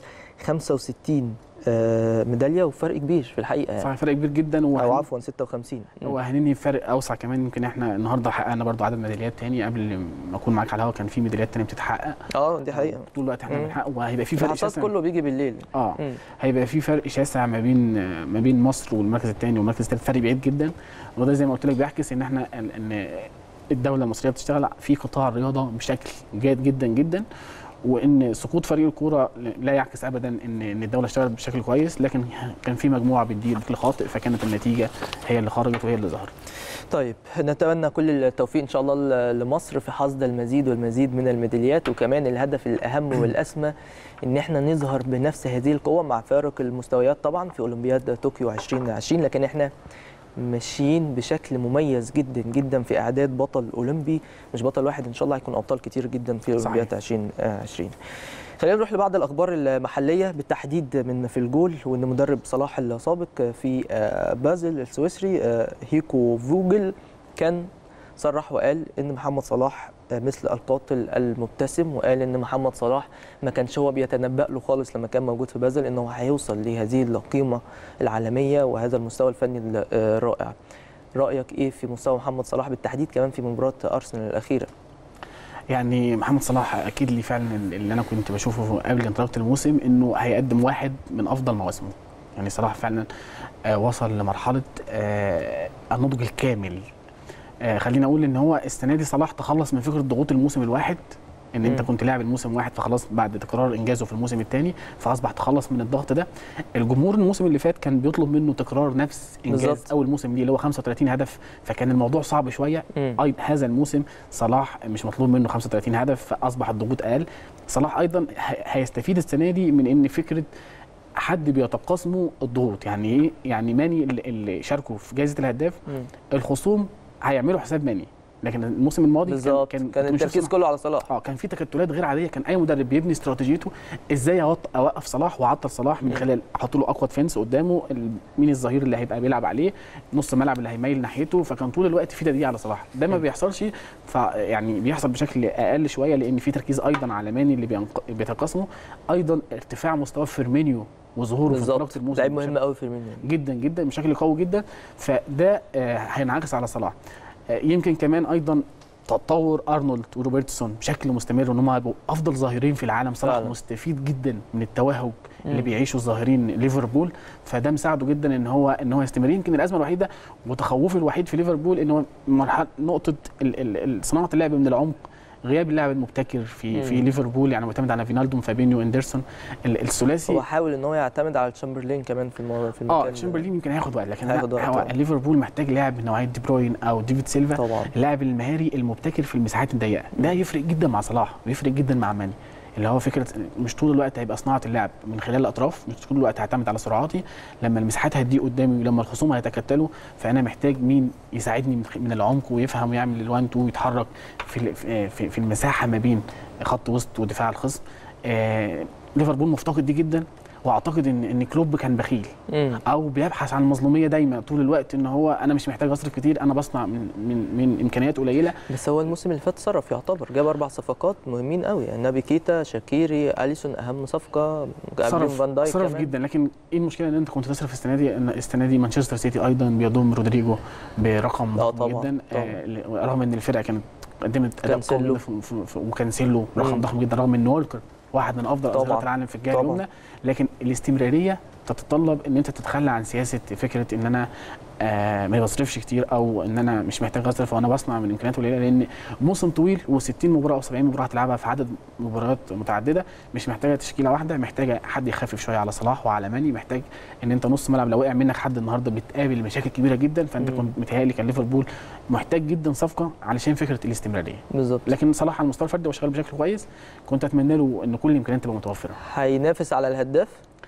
65 آه، ميدالية وفرق كبير في الحقيقة يعني صحيح فرق كبير جدا او وهن- عفوا 56 وهننهي بفرق اوسع كمان يمكن احنا النهارده حققنا برضو عدد ميداليات تاني قبل ما اكون معاك على الهوا كان في ميداليات تانية بتتحقق اه دي حقيقه طول الوقت احنا مم. بنحقق وهيبقى في فرق الحصاد شاسع كله بيجي بالليل اه مم. هيبقى في فرق شاسع ما بين ما بين مصر والمركز الثاني والمركز الثالث فرق بعيد جدا وده زي ما قلت لك بيعكس ان احنا ان الدوله المصريه بتشتغل في قطاع الرياضه بشكل جيد جدا جدا وان سقوط فريق الكوره لا يعكس ابدا ان ان الدوله اشتغلت بشكل كويس لكن كان في مجموعه بتدير بشكل خاطئ فكانت النتيجه هي اللي خرجت وهي اللي ظهرت طيب نتمنى كل التوفيق ان شاء الله ل- لمصر في حصد المزيد والمزيد من الميداليات وكمان الهدف الاهم والاسمى ان احنا نظهر بنفس هذه القوه مع فارق المستويات طبعا في اولمبياد طوكيو 2020 لكن احنا ماشيين بشكل مميز جدا جدا في اعداد بطل اولمبي مش بطل واحد ان شاء الله هيكون ابطال كتير جدا في اولمبياد 2020 خلينا نروح لبعض الاخبار المحليه بالتحديد من في الجول وان مدرب صلاح السابق في آه، بازل السويسري آه، هيكو فوجل كان صرح وقال ان محمد صلاح آه، مثل القاتل المبتسم وقال ان محمد صلاح ما كانش هو بيتنبأ له خالص لما كان موجود في بازل انه هيوصل لهذه القيمه العالميه وهذا المستوى الفني الرائع رايك ايه في مستوى محمد صلاح بالتحديد كمان في مباراه ارسنال الاخيره يعني محمد صلاح اكيد لي فعلا اللي انا كنت بشوفه قبل انطلاقه الموسم انه هيقدم واحد من افضل مواسمه يعني صلاح فعلا آه، وصل لمرحله آه، النضج الكامل آه، خلينا اقول ان هو السنه دي صلاح تخلص من فكره ضغوط الموسم الواحد ان انت مم. كنت لاعب الموسم واحد فخلاص بعد تكرار انجازه في الموسم الثاني فاصبح تخلص من الضغط ده الجمهور الموسم اللي فات كان بيطلب منه تكرار نفس انجاز بالظبط. اول موسم ليه اللي هو 35 هدف فكان الموضوع صعب شويه مم. ايضا هذا الموسم صلاح مش مطلوب منه 35 هدف فاصبح الضغوط اقل صلاح ايضا ه- هيستفيد السنه دي من ان فكره حد بيتقاسمه الضغوط يعني ايه يعني ماني اللي- اللي شاركوا في جائزه الهداف مم. الخصوم هيعملوا حساب ماني لكن الموسم الماضي بالظبط كان كان كان مش التركيز اسمع- كله على صلاح اه كان في تكتلات غير عاديه كان اي مدرب بيبني استراتيجيته ازاي أوط- اوقف صلاح واعطل صلاح من مم. خلال احط له اقوى ديفنس قدامه ال- مين الظهير اللي هيبقى بيلعب عليه نص الملعب اللي هيميل ناحيته فكان طول الوقت في تدقيق على صلاح ده ما مم. بيحصلش فيعني بيحصل بشكل اقل شويه لان في تركيز ايضا على ماني اللي بينق- بيتقاسمه ايضا ارتفاع مستوى فيرمينيو وظهوره في انطلاقه بالظبط الموسم لعيب بشكل مهم قوي في الميلان جدا جدا بشكل قوي جدا فده آه، هينعكس على صلاح آه، يمكن كمان ايضا تطور ارنولد وروبرتسون بشكل مستمر ان هم هيبقوا افضل ظاهرين في العالم صلاح فعلا. مستفيد جدا من التوهج اللي مم. بيعيشه الظاهرين ليفربول فده مساعده جدا ان هو ان هو يستمر يمكن الازمه الوحيده وتخوفي الوحيد في ليفربول ان هو مرحله نقطه ال- ال- ال- صناعه اللعب من العمق غياب اللاعب المبتكر في في مم. ليفربول يعني معتمد على فينالدوم فابينيو اندرسون ال- الثلاثي هو حاول ان هو يعتمد على تشامبرلين كمان في المو... في المكان اه تشامبرلين يمكن هياخد وقت لكن هياخد هياخد وقت، هو آه. ليفربول محتاج لاعب من نوعيه دي بروين او ديفيد سيلفا طبعا اللاعب المهاري المبتكر في المساحات الضيقه ده يفرق جدا مع صلاح ويفرق جدا مع ماني اللي هو فكره مش طول الوقت هيبقى صناعه اللعب من خلال الاطراف مش طول الوقت هعتمد على سرعاتي لما المساحات هتضيق قدامي ولما الخصوم هيتكتلوا فانا محتاج مين يساعدني من خ- من العمق ويفهم ويعمل ال1 2 ويتحرك في ال- في- في في المساحه ما بين خط وسط ودفاع الخصم آه ليفربول مفتقد دي جدا واعتقد ان ان كلوب كان بخيل مم. او بيبحث عن المظلوميه دايما طول الوقت ان هو انا مش محتاج اصرف كتير انا بصنع من من من امكانيات قليله بس هو الموسم اللي فات صرف يعتبر جاب اربع صفقات مهمين قوي يعني نابي كيتا شاكيري اليسون اهم صفقه قبلهم صرف فان دايك صرف كمان. جدا لكن ايه المشكله ان انت كنت تصرف السنه دي ان السنه دي مانشستر سيتي ايضا بيضم رودريجو برقم آه ضخم طبعاً، جدا طبعاً. آه رغم ان الفرقه كانت قدمت اداء قوي كانسيلو. جدا في- في- في- وكانسيلو رقم مم. ضخم جدا رغم ان وولكر واحد من افضل طبعاً. اظهره العالم في الجهه طبعاً. اليمنى لكن الاستمراريه تتطلب ان انت تتخلى عن سياسه فكره ان انا آه ما بصرفش كتير او ان انا مش محتاج اصرف وانا بصنع من امكانيات قليله لان موسم طويل و60 مباراه او 70 مباراه هتلعبها في عدد مباريات متعدده مش محتاجه تشكيله واحده محتاجه حد يخفف شويه على صلاح وعلى ماني محتاج ان انت نص ملعب لو وقع منك حد النهارده بتقابل مشاكل كبيره جدا فانت مم. كنت متهيألي كان ليفربول محتاج جدا صفقه علشان فكره الاستمراريه بالظبط لكن صلاح على المستوى الفردي هو شغال بشكل كويس كنت اتمنى له ان كل الامكانيات تبقى متوفره هينافس على الهداف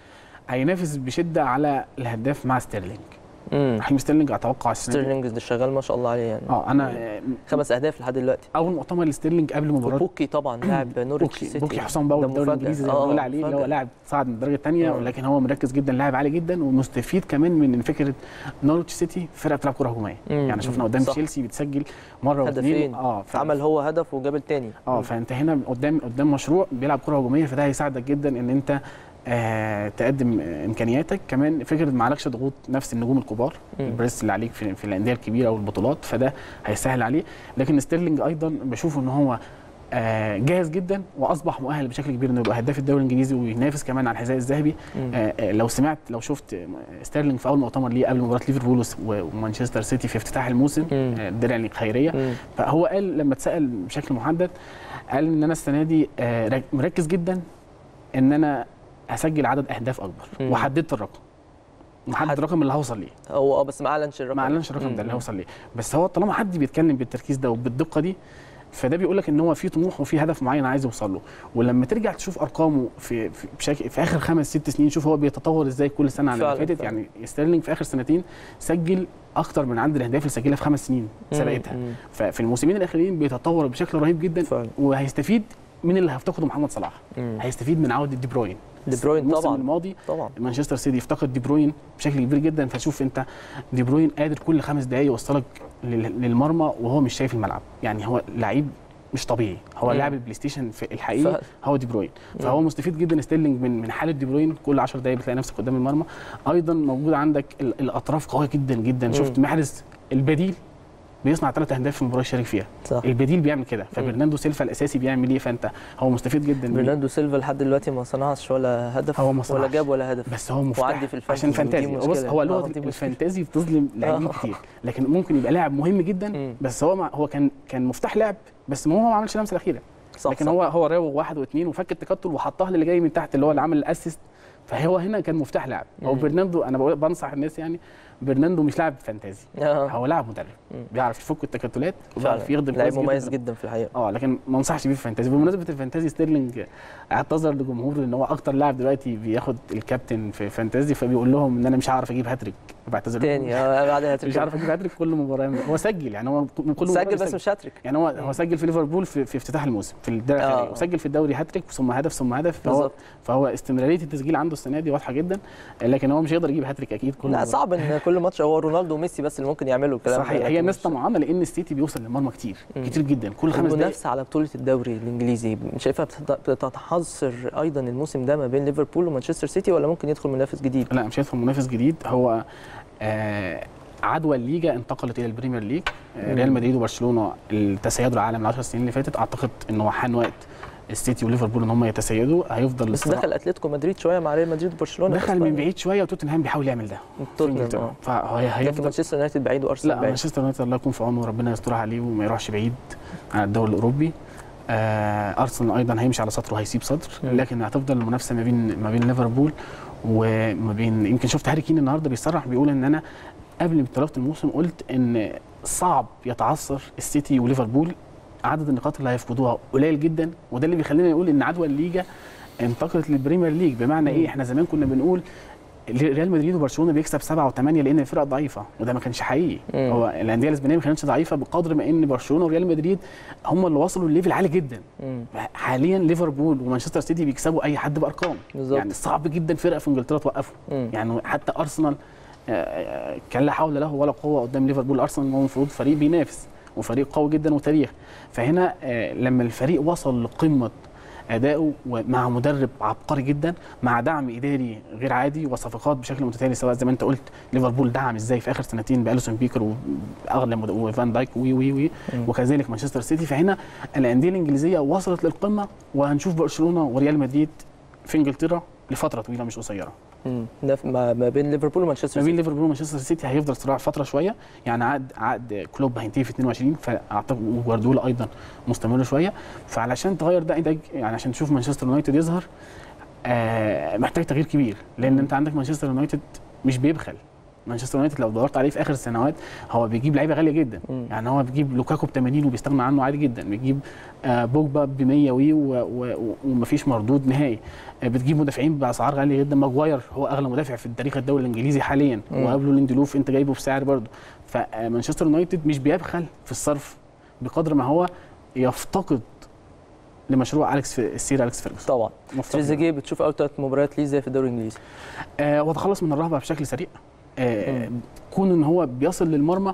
هينافس بشده على الهداف مع ستيرلينج امم رحيم ستيرلينج اتوقع السنه دي- ستيرلينج ده شغال ما شاء الله عليه يعني اه انا آه، خمس اهداف لحد دلوقتي اول مؤتمر لستيرلينج قبل مباراه بوكي طبعا لاعب نورwich بوكي سيتي بوكي حسام باور ده الدوري مفاجأة. الانجليزي زي ما آه، بنقول عليه اللي هو مفاجأة. لاعب صعد من الدرجه الثانيه آه. ولكن هو مركز جدا لاعب عالي جدا ومستفيد كمان من فكره نورwich سيتي فرقه بتلعب كره هجوميه مم. يعني شفنا قدام صح. تشيلسي بتسجل مره واثنين هدفين اه ف- عمل هو هدف وجاب الثاني اه فانت هنا قدام قدام مشروع بيلعب كره هجوميه فده هيساعدك جدا ان انت آه تقدم آه امكانياتك كمان فكره ما عليكش ضغوط نفس النجوم الكبار مم. البريس اللي عليك في, في الانديه الكبيره والبطولات فده هيسهل عليه لكن ستيرلينج ايضا بشوف ان هو آه جاهز جدا واصبح مؤهل بشكل كبير انه يبقى هداف الدوري الانجليزي وينافس كمان على الحذاء الذهبي مم. آه آه لو سمعت لو شفت ستيرلينج في اول مؤتمر ليه قبل مباراه ليفربول وس- ومانشستر سيتي في افتتاح الموسم مم. آه الدرع الخيريه مم. فهو قال لما اتسال بشكل محدد قال ان انا السنه دي آه، رك- مركز جدا ان انا اسجل عدد اهداف اكبر مم. وحددت الرقم محدد حد- الرقم اللي هوصل ليه هو اه بس ما اعلنش الرقم ما اعلنش الرقم مم. ده اللي هوصل ليه بس هو طالما حد بيتكلم بالتركيز ده وبالدقه دي فده بيقول لك ان هو في طموح وفي هدف معين عايز يوصل له ولما ترجع تشوف ارقامه في في, بشكل في اخر خمس ست سنين شوف هو بيتطور ازاي كل سنه عن اللي فعلاً، فاتت فعلاً. يعني ستيرلينج في اخر سنتين سجل اكتر من عدد الاهداف اللي سجلها في خمس سنين مم. سبقتها مم. ففي الموسمين الاخرين بيتطور بشكل رهيب جدا فعلا. وهيستفيد من اللي هيفتقده محمد صلاح مم. هيستفيد من عوده دي بروين دي بروين الموسم طبعاً. الماضي طبعا مانشستر سيتي يفتقد دي بروين بشكل كبير جدا فشوف انت دي بروين قادر كل خمس دقائق يوصلك لل- للمرمى وهو مش شايف الملعب يعني هو لعيب مش طبيعي هو مم. لاعب البلاي ستيشن في الحقيقي فعلا. هو دي بروين فهو مستفيد جدا ستيرلينج من من حاله دي بروين كل 10 دقائق بتلاقي نفسك قدام المرمى ايضا موجود عندك ال- الاطراف قويه جدا جدا مم. شفت محرز البديل بيصنع ثلاث اهداف في المباراه يشارك فيها صح البديل بيعمل كده فبرناندو سيلفا الاساسي بيعمل ايه فانت هو مستفيد جدا من- برناردو سيلفا لحد دلوقتي ما صنعش ولا هدف هو ما ولا صنعش. جاب ولا هدف بس هو مفتاح وعندي في الفانتزي عشان فانتازي ودي بص مشكلة. هو آه، لغه دي مشكلة. الفانتازي بتظلم لاعبين آه. كتير لكن ممكن يبقى لاعب مهم جدا مم. بس هو ما هو كان كان مفتاح لعب بس ما هو ما عملش اللمسه الاخيره صح لكن صح. هو هو راوغ واحد واثنين وفك التكتل وحطها للي جاي من تحت اللي هو اللي عمل الاسيست فهو هنا كان مفتاح لعب هو مم. برناندو انا بقول بنصح الناس يعني برناندو مش لاعب فانتازي آه. هو لاعب مدرب مم. بيعرف يفك التكتلات فعلا وبيعرف يخدم لعيب كويس مميز جدا جدا في الحقيقه اه لكن ما انصحش بيه في الفانتازي بمناسبه الفانتازي ستيرلينج اعتذر لجمهوره ان هو اكتر لاعب دلوقتي بياخد الكابتن في فانتازي فبيقول لهم ان انا مش هعرف اجيب هاتريك بعتذر لهم. تاني آه، بعدها مش عارف اجيب هاتريك كل مباراه هو سجل يعني هو كل مباراه سجل بس بيسجل. مش هاتريك يعني هو هو سجل في ليفربول في, في افتتاح الموسم في الدرع آه. الخارجي وسجل في الدوري هاتريك ثم هدف ثم هدف فهو بالظبط. فهو استمراريه التسجيل عنده السنه دي واضحه جدا لكن هو مش هيقدر يجيب هاتريك اكيد كل لا مباراة. صعب ان كل ماتش هو رونالدو وميسي بس اللي ممكن يعملوا الكلام ده، صحيح هي لكن ميزه مش- معانا لان السيتي بيوصل للمرمى كتير مم. كتير جدا كل خمس دقائق المنافسه على بطوله الدوري الانجليزي شايفها بتت- بتتحصر ايضا الموسم ده ما بين ليفربول ومانشستر سيتي ولا ممكن يدخل منافس جديد لا مش هيدخل منافس جديد هو آه عدوى الليجا انتقلت الى البريمير ليج آه مم. ريال مدريد وبرشلونه التسيدوا العالم العشر سنين اللي فاتت اعتقد ان هو حان وقت السيتي وليفربول ان هم يتسيدوا هيفضل بس الصراع- دخل اتلتيكو مدريد شويه مع ريال مدريد وبرشلونه دخل من بعيد شويه وتوتنهام بيحاول يعمل ده في توتنهام انجلترا اه فهو لكن هيفضل مانشستر يونايتد بعيد وارسنال لا بعيد مانشستر يونايتد الله يكون في عونه وربنا يستر عليه وما يروحش بعيد عن الدوري الاوروبي آه ارسنال ايضا هيمشي على سطر وهيسيب سطر مم. لكن هتفضل المنافسه ما بين ما بين ليفربول وما بين يمكن شفت هاري كين النهارده بيصرح بيقول ان انا قبل انطلاقه الموسم قلت ان صعب يتعثر السيتي وليفربول عدد النقاط اللي هيفقدوها قليل جدا وده اللي بيخلينا نقول ان عدوى الليجا انتقلت للبريمير ليج بمعنى مم. ايه احنا زمان كنا بنقول ريال مدريد وبرشلونه بيكسب سبعه وثمانيه لان الفرق ضعيفه وده ما كانش حقيقي مم. هو الانديه الاسبانيه ما كانتش ضعيفه بقدر ما ان برشلونه وريال مدريد هم اللي وصلوا لليفل عالي جدا مم. حاليا ليفربول ومانشستر سيتي بيكسبوا اي حد بارقام بالظبط. يعني صعب جدا فرقه في انجلترا توقفه مم. يعني حتى ارسنال آه، آه، كان لا حول له ولا قوه قدام ليفربول ارسنال هو المفروض فريق بينافس وفريق قوي جدا وتاريخ فهنا آه، لما الفريق وصل لقمه اداؤه ومع مدرب عبقري جدا مع دعم اداري غير عادي وصفقات بشكل متتالي سواء زي ما انت قلت ليفربول دعم ازاي في اخر سنتين باليسون بيكر واغلى مد- وفان دايك وي وي وي مم. وكذلك مانشستر سيتي فهنا الانديه الانجليزيه وصلت للقمه وهنشوف برشلونه وريال مدريد في انجلترا لفتره طويله مش قصيره مم. ده في- ما ما بين ليفربول ومانشستر ما بين سيتي ليفربول ومانشستر سيتي هيفضل صراع فتره شويه يعني عقد عقد كلوب هينتهي في 22 فاعتقد وجوارديولا ايضا مستمر شويه فعلشان تغير ده إنتاج- يعني عشان تشوف مانشستر يونايتد يظهر آه محتاج تغيير كبير لان مم. انت عندك مانشستر يونايتد مش بيبخل مانشستر يونايتد لو دورت عليه في اخر السنوات هو بيجيب لعيبه غاليه جدا مم. يعني هو بيجيب لوكاكو ب 80 وبيستغنى عنه عادي جدا بيجيب آه بوجبا ب 100 وي و- و- ومفيش مردود نهائي آه بتجيب مدافعين باسعار غاليه جدا ماجواير هو اغلى مدافع في التاريخ الدوري الانجليزي حاليا مم. وقبله ليندلوف انت جايبه بسعر برضه فمانشستر يونايتد مش بيبخل في الصرف بقدر ما هو يفتقد لمشروع اليكس في السير اليكس فيرجسون طبعا مفتقد. تريزيجيه بتشوف اول ثلاث مباريات ليه زي في الدوري الانجليزي آه وتخلص من الرهبه بشكل سريع آه مم. كون ان هو بيصل للمرمى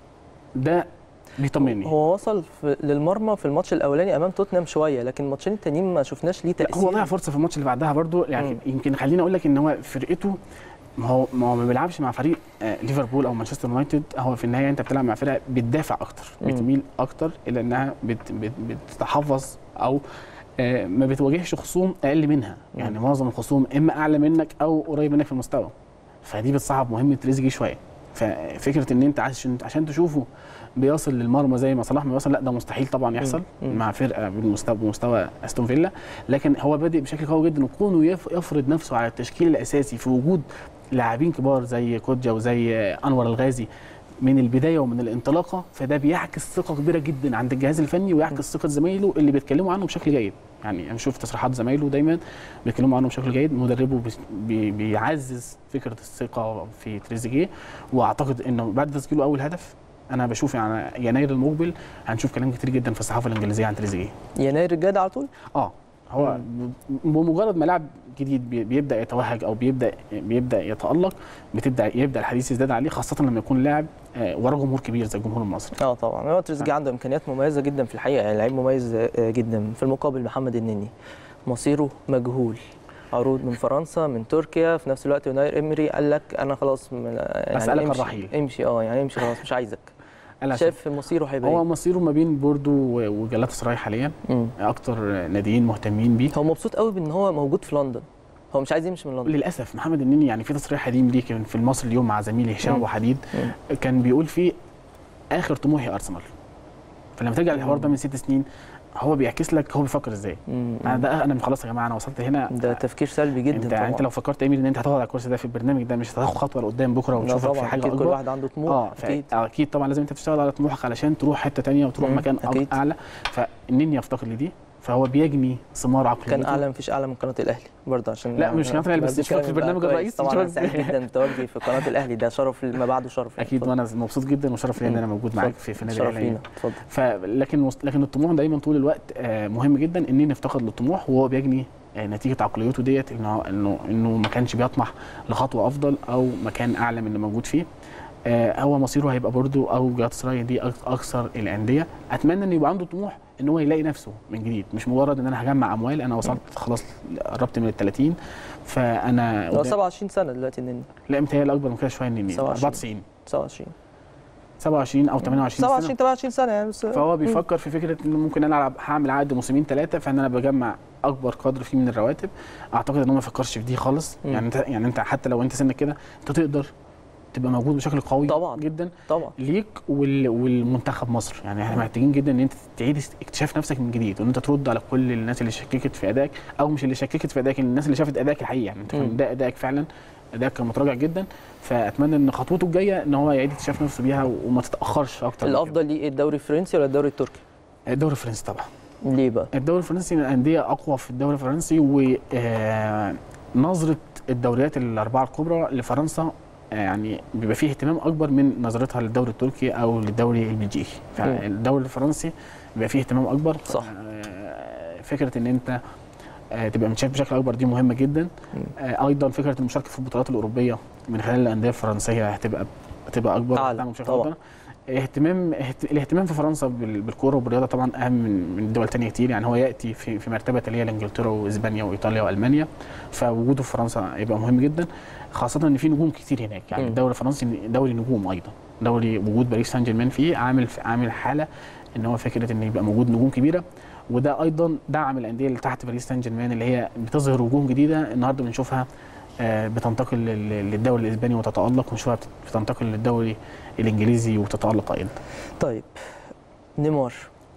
ده بيطمني هو وصل في للمرمى في الماتش الاولاني امام توتنهام شويه لكن الماتشين التانيين ما شفناش ليه لا تاثير هو ضيع فرصه في الماتش اللي بعدها برضو يعني مم. يمكن خليني اقول لك ان هو فرقته ما هو ما هو ما بيلعبش مع فريق آه، ليفربول او مانشستر يونايتد هو في النهايه انت بتلعب مع فرقه بتدافع اكتر مم. بتميل اكتر الى انها بت بت بتتحفظ او آه، ما بتواجهش خصوم اقل منها يعني معظم الخصوم اما اعلى منك او قريب منك في المستوى فدي بتصعب مهمه تريزيجيه شويه ففكره ان انت عشان عشان تشوفه بيصل للمرمى زي ما صلاح ما بيوصل لا ده مستحيل طبعا يحصل مم. مع فرقه بالمستوى بمستوى استون فيلا لكن هو بادئ بشكل قوي جدا وكونه يف- يفرض نفسه على التشكيل الاساسي في وجود لاعبين كبار زي كوجا وزي انور الغازي من البدايه ومن الانطلاقه فده بيعكس ثقه كبيره جدا عند الجهاز الفني ويعكس ثقه زمايله اللي بيتكلموا عنه بشكل جيد يعني انا بشوف تصريحات زمايله دايما بيتكلموا عنه بشكل جيد مدربه بيس- بي بيعزز فكره الثقه في تريزيجيه واعتقد انه بعد تسجيله اول هدف انا بشوف يعني يناير المقبل هنشوف كلام كتير جدا في الصحافه الانجليزيه عن تريزيجيه يناير الجاي ده على طول اه هو ب- بمجرد ما لاعب جديد بي- بيبدا يتوهج او بيبدا بيبدا يتالق بتبدا يبدا الحديث يزداد عليه خاصه لما يكون لاعب آه، وراه جمهور كبير زي الجمهور المصري اه طبعا هو تريزيجيه عنده امكانيات مميزه جدا في الحقيقه يعني لعيب مميز آه، جدا في المقابل محمد النني مصيره مجهول عروض من فرنسا من تركيا في نفس الوقت يوناير امري قال لك انا خلاص من يعني أسألك امشي الرحيل. امشي اه يعني امشي خلاص مش عايزك قال عشان- شايف مصيره هيبقى هو ايه مصيره ما بين بوردو و- وجلاتا سراي حاليا مم. اكتر ناديين مهتمين بيه هو مبسوط قوي بان هو موجود في لندن هو مش عايز يمشي من لندن للاسف محمد النني يعني في تصريح قديم ليه كان في المصري اليوم مع زميلي هشام مم. ابو حديد مم. كان بيقول فيه اخر طموحي ارسنال فلما ترجع للحوار ده من ست سنين هو بيعكس لك هو بيفكر ازاي مم. انا ده انا خلاص يا جماعه انا وصلت هنا ده تفكير سلبي جدا انت طبعا انت لو فكرت يا امير ان انت هتقعد على الكرسي ده في البرنامج ده مش هتاخد خطوه لقدام بكره لا ونشوفك في طبعا حاجه اكيد كل اكبر واحد عنده طموح اه اكيد فا- اكيد طبعا لازم انت تشتغل على طموحك علشان تروح حته تانية وتروح مم. مكان أك- أكيد. اعلى فالنني يفتقد لدي فهو بيجني ثمار عقليته كان اعلى مفيش اعلى من قناه الاهلي برضه عشان لا، مش قناة الأهلي، بس بدي تشوفك في كلام البرنامج يبقى الرئيسي، كويس. طبعا انا تشوفك- سعيد جدا بتواجدي في قناه الاهلي ده شرف ما بعده شرف يعني. اكيد اتفضل. وانا مبسوط جدا وشرف لي ان مم. انا موجود معاك اتفضل. في في النادي شرف الاهلي لينا اتفضل ف لكن لكن الطموح دايما طول الوقت آه، مهم جدا ان نفتقد للطموح وهو بيجني آه، نتيجه عقليته ديت انه انه انه ما كانش بيطمح لخطوه افضل او مكان اعلى من اللي موجود فيه آه، هو مصيره هيبقى برضو او جاتسراي دي أك- اكثر الانديه اتمنى ان يبقى عنده طموح ان هو يلاقي نفسه من جديد مش مجرد ان انا هجمع اموال انا وصلت خلاص قربت من ال 30 فانا هو قدام- 27 سنه دلوقتي النني لا متهيألي اكبر من كده شويه اني 27. 94 27 27 او 28 سنه 27 28 سنه يعني بس فهو بيفكر في فكره انه ممكن انا العب هعمل عقد موسمين ثلاثه فان انا بجمع اكبر قدر فيه من الرواتب اعتقد ان هو ما يفكرش في دي خالص مم. يعني انت يعني انت حتى لو انت سنك كده انت تقدر تبقى موجود بشكل قوي طبعاً. جدا طبعا ليك وال... والمنتخب مصر يعني احنا محتاجين جدا ان انت تعيد اكتشاف نفسك من جديد وان انت ترد على كل الناس اللي شككت في ادائك او مش اللي شككت في ادائك الناس اللي شافت ادائك الحقيقي يعني انت مم. كان ده ادائك فعلا ادائك كان متراجع جدا فاتمنى ان خطوته الجايه ان هو يعيد اكتشاف نفسه بيها وما تتاخرش اكتر من كده. الافضل ليه إيه، الدوري الفرنسي ولا الدوري التركي الدوري الفرنسي طبعا ليه بقى الدوري الفرنسي من الانديه اقوى في الدوري الفرنسي ونظره الدوريات الاربعه الكبرى لفرنسا آه، يعني بيبقى فيه اهتمام اكبر من نظرتها للدوري التركي او للدوري البلجيكي فالدوري الفرنسي بيبقى فيه اهتمام اكبر صح. آه، فكره ان انت آه، تبقى متشاف بشكل اكبر دي مهمه جدا مم. آه، ايضا فكره المشاركه في البطولات الاوروبيه من خلال الانديه الفرنسيه هتبقى هتبقى اكبر أعلى، هتعمل بشكل طبعاً. اكبر اهتمام اهت- الاهتمام في فرنسا بال- بالكوره وبالرياضه طبعا اهم من من دول تانية كتير يعني هو ياتي في في مرتبه اللي هي انجلترا واسبانيا وايطاليا والمانيا فوجوده في فرنسا هيبقى مهم جدا خاصه ان في نجوم كتير هناك يعني مم. الدوري الفرنسي دوري نجوم ايضا دوري وجود باريس سان جيرمان فيه عامل عامل حاله ان هو فكره ان يبقى موجود نجوم كبيره وده ايضا دعم الانديه اللي تحت باريس سان جيرمان اللي هي بتظهر وجوه جديده النهارده بنشوفها آه، بتنتقل لل- للدوري الاسباني وتتالق ونشوفها بت- بتنتقل للدوري الانجليزي وتتالق ايضا طيب نيمار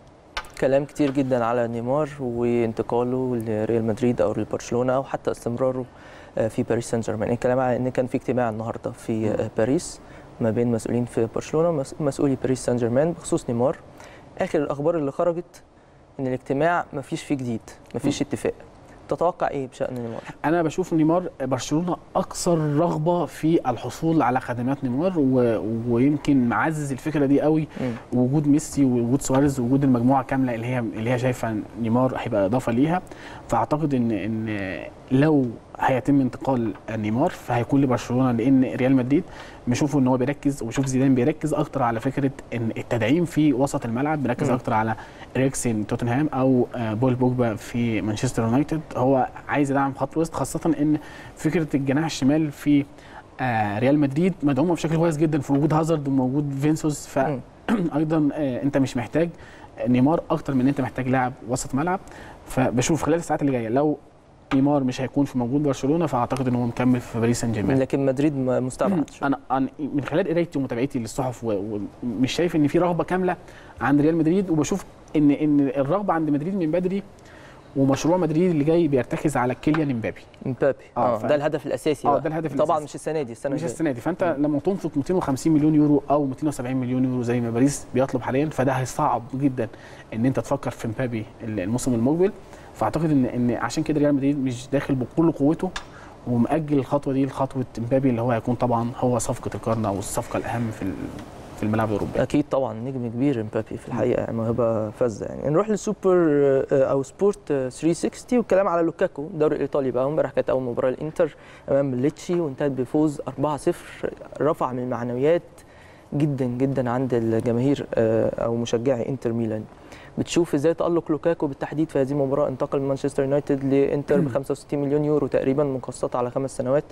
كلام كتير جدا على نيمار وانتقاله لريال مدريد او لبرشلونه او حتى استمراره آه، في باريس سان جيرمان الكلام على ان كان في اجتماع النهارده في آه، باريس ما بين مسؤولين في برشلونه ومس- مسؤولي باريس سان جيرمان بخصوص نيمار اخر الاخبار اللي خرجت ان الاجتماع ما فيش فيه جديد ما فيش اتفاق تتوقع ايه بشان نيمار انا بشوف نيمار برشلونه اكثر رغبه في الحصول على خدمات نيمار و... ويمكن معزز الفكره دي قوي مم. وجود ميسي ووجود سواريز ووجود المجموعه كامله اللي هي اللي هي شايفه نيمار هيبقى اضافه ليها فاعتقد ان ان لو هيتم انتقال نيمار فهيكون لبرشلونه لان ريال مدريد بشوفه ان هو بيركز وبشوف زيدان بيركز اكتر على فكره ان التدعيم في وسط الملعب بيركز مم. اكتر على ريكسين توتنهام او آه، بول بوجبا في مانشستر يونايتد هو عايز يدعم خط وسط خاصه ان فكره الجناح الشمال في آه، ريال مدريد مدعومه بشكل كويس جدا في وجود هازارد وموجود فينسوس ف مم. ايضا آه، انت مش محتاج نيمار اكتر من ان انت محتاج لاعب وسط ملعب فبشوف خلال الساعات اللي جايه لو نيمار مش هيكون في موجود برشلونه فاعتقد ان هو مكمل في باريس سان جيرمان لكن مدريد م- مستبعد شوية. انا انا من خلال قرايتي ومتابعتي للصحف و- ومش شايف ان في رغبه كامله عند ريال مدريد وبشوف ان ان الرغبه عند مدريد من بدري ومشروع مدريد اللي جاي بيرتكز على كيليان امبابي مبابي آه، اه ف- ده الهدف الاساسي آه، بقى. ده الهدف طبعا الأساسي. مش السنه دي السنه مش الجايه السنه دي فانت لما تنفق 250 مليون يورو او 270 مليون يورو زي ما باريس بيطلب حاليا فده هيصعب جدا ان انت تفكر في مبابي الموسم المقبل فاعتقد ان ان عشان كده ريال مدريد مش داخل بكل قوته ومأجل الخطوه دي لخطوه مبابي اللي هو هيكون طبعا هو صفقه القرن او الصفقه الاهم في ال- في الملاعب الاوروبيه اكيد طبعا نجم كبير مبابي في الحقيقه يعني موهبه فذه يعني نروح للسوبر آه، او سبورت آه، 360 والكلام على لوكاكو الدوري الايطالي بقى امبارح كانت اول مباراه الانتر امام ليتشي وانتهت بفوز 4-0 رفع من المعنويات جدا جدا عند الجماهير آه، او مشجعي انتر ميلان بتشوف ازاي تالق لوكاكو بالتحديد في هذه المباراه انتقل من مانشستر يونايتد لانتر ب 65 مليون يورو تقريبا مقسطه على خمس سنوات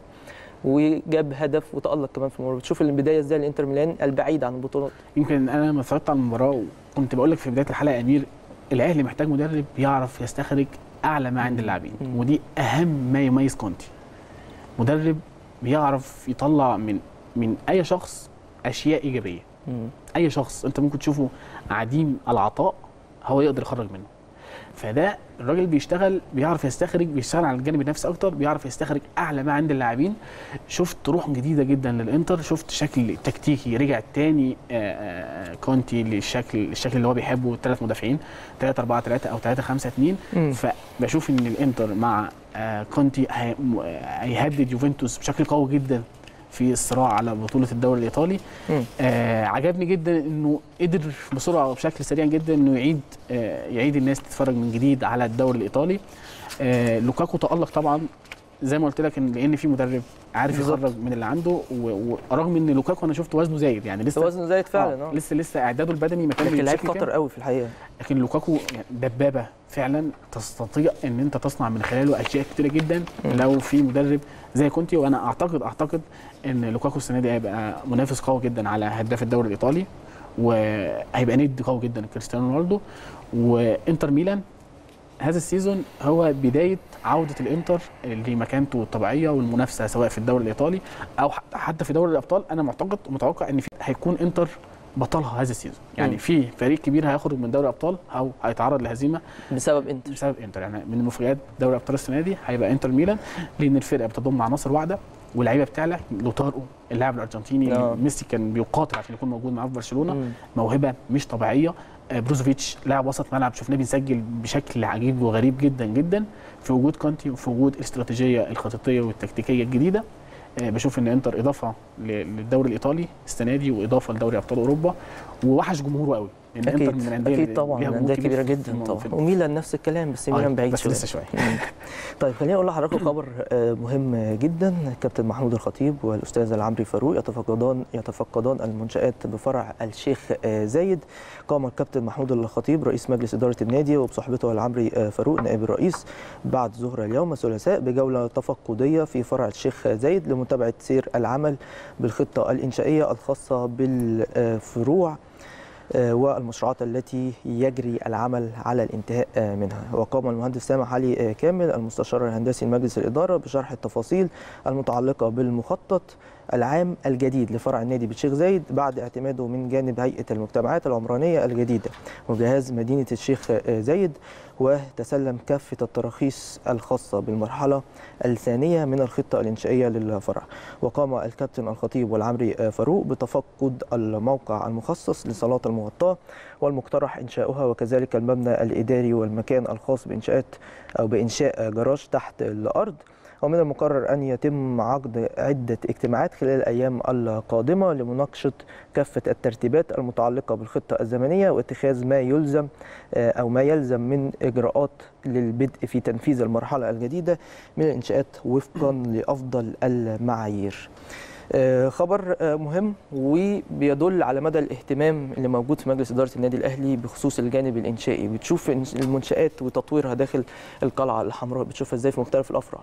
وجاب هدف وتالق كمان في المباراه بتشوف البدايه ازاي لانتر ميلان البعيد عن البطولات يمكن انا لما اتفرجت على المباراه وكنت بقول لك في بدايه الحلقه يا امير الاهلي محتاج مدرب يعرف يستخرج اعلى ما عند اللاعبين مم. ودي اهم ما يميز كونتي مدرب بيعرف يطلع من من اي شخص اشياء ايجابيه مم. اي شخص انت ممكن تشوفه عديم العطاء هو يقدر يخرج منه فده الراجل بيشتغل بيعرف يستخرج بيشتغل على الجانب النفسي اكتر بيعرف يستخرج اعلى ما عند اللاعبين شفت روح جديده جدا للانتر شفت شكل تكتيكي رجع تاني آه، آه، كونتي للشكل الشكل اللي هو بيحبه ثلاث مدافعين 3 4 3 او 3 5 2 مم. فبشوف ان الانتر مع آه، كونتي هي- م- آه، هيهدد يوفنتوس بشكل قوي جدا في الصراع على بطوله الدوري الايطالي مم. آه عجبني جدا انه قدر بسرعه وبشكل سريع جدا انه يعيد آه يعيد الناس تتفرج من جديد على الدوري الايطالي آه لوكاكو تالق طبعا زي ما قلت لك ان لان في مدرب عارف بالظبط. يخرج من اللي عنده و- ورغم ان لوكاكو انا شفت وزنه زايد يعني لسه وزنه زايد فعلا آه اه لسه لسه اعداده البدني ما كان لكن لعيب بشكل كامل. خطر قوي في الحقيقه لكن لوكاكو يعني دبابه فعلا تستطيع ان انت تصنع من خلاله اشياء كتيره جدا مم. لو في مدرب زي كونتي وانا اعتقد اعتقد ان لوكاكو السنه دي هيبقى منافس قوي جدا على هداف الدوري الايطالي وهيبقى ند قوي جدا لكريستيانو رونالدو وانتر ميلان هذا السيزون هو بدايه عوده الانتر لمكانته الطبيعيه والمنافسه سواء في الدوري الايطالي او ح- حتى في دوري الابطال انا معتقد ومتوقع ان في هيكون انتر بطلها هذا السيزون يعني مم. في فريق كبير هيخرج من دوري الابطال او هيتعرض لهزيمه بسبب انتر بسبب انتر يعني من مفاجات دوري الابطال السنه دي هيبقى انتر ميلان لان الفرقه بتضم عناصر واحده واللعيبه بتعلى لوتارو اللاعب الارجنتيني آه. ميسي كان بيقاتل عشان يكون موجود معاه في برشلونه مم. موهبه مش طبيعيه آه، بروزوفيتش لاعب وسط ملعب شفناه بيسجل بشكل عجيب وغريب جدا جدا في وجود كونتي وفي وجود الاستراتيجيه الخططيه والتكتيكيه الجديده آه، بشوف ان انتر اضافه ل- للدوري الايطالي السنه دي واضافه لدوري ابطال اوروبا ووحش جمهوره قوي لان انتر اكيد من الانديه اكيد اللي طبعا ليها وجود انديه كبير كبيره في جدا الم- طبعا في- وميلان نفس الكلام بس ميلان آه، بعيد بس شويه لسه شويه مم. طيب خليني اقول لحضراتكم خبر آه، مهم جدا الكابتن محمود الخطيب والاستاذ العمري فاروق يتفقدان يتفقدان المنشات بفرع الشيخ آه، زايد قام الكابتن محمود الخطيب رئيس مجلس اداره النادي وبصحبته العمري آه، فاروق نائب الرئيس بعد ظهر اليوم الثلاثاء بجوله تفقديه في فرع الشيخ زايد لمتابعه سير العمل بالخطه الانشائيه الخاصه بالفروع آه، والمشروعات التي يجري العمل على الانتهاء آه، منها وقام المهندس سامح علي آه، كامل المستشار الهندسي لمجلس الإدارة بشرح التفاصيل المتعلقة بالمخطط العام الجديد لفرع النادي بالشيخ زايد بعد اعتماده من جانب هيئة المجتمعات العمرانية الجديدة وجهاز مدينة الشيخ آه، زايد وتسلم كافة التراخيص الخاصة بالمرحلة الثانية من الخطة الإنشائية للفرع وقام الكابتن الخطيب والعمري آه، فاروق بتفقد الموقع المخصص لصالات المغطاة والمقترح إنشاؤها وكذلك المبنى الإداري والمكان الخاص بإنشاءات أو بإنشاء جراج تحت الأرض ومن المقرر أن يتم عقد عدة اجتماعات خلال الأيام القادمة لمناقشة كافة الترتيبات المتعلقة بالخطة الزمنية واتخاذ ما يلزم آه، أو ما يلزم من إجراءات للبدء في تنفيذ المرحلة الجديدة من الإنشاءات وفقا لأفضل المعايير آه، خبر آه، مهم وبيدل على مدى الاهتمام اللي موجود في مجلس اداره النادي الاهلي بخصوص الجانب الانشائي بتشوف إن المنشات وتطويرها داخل القلعه الحمراء بتشوفها ازاي في مختلف الافرع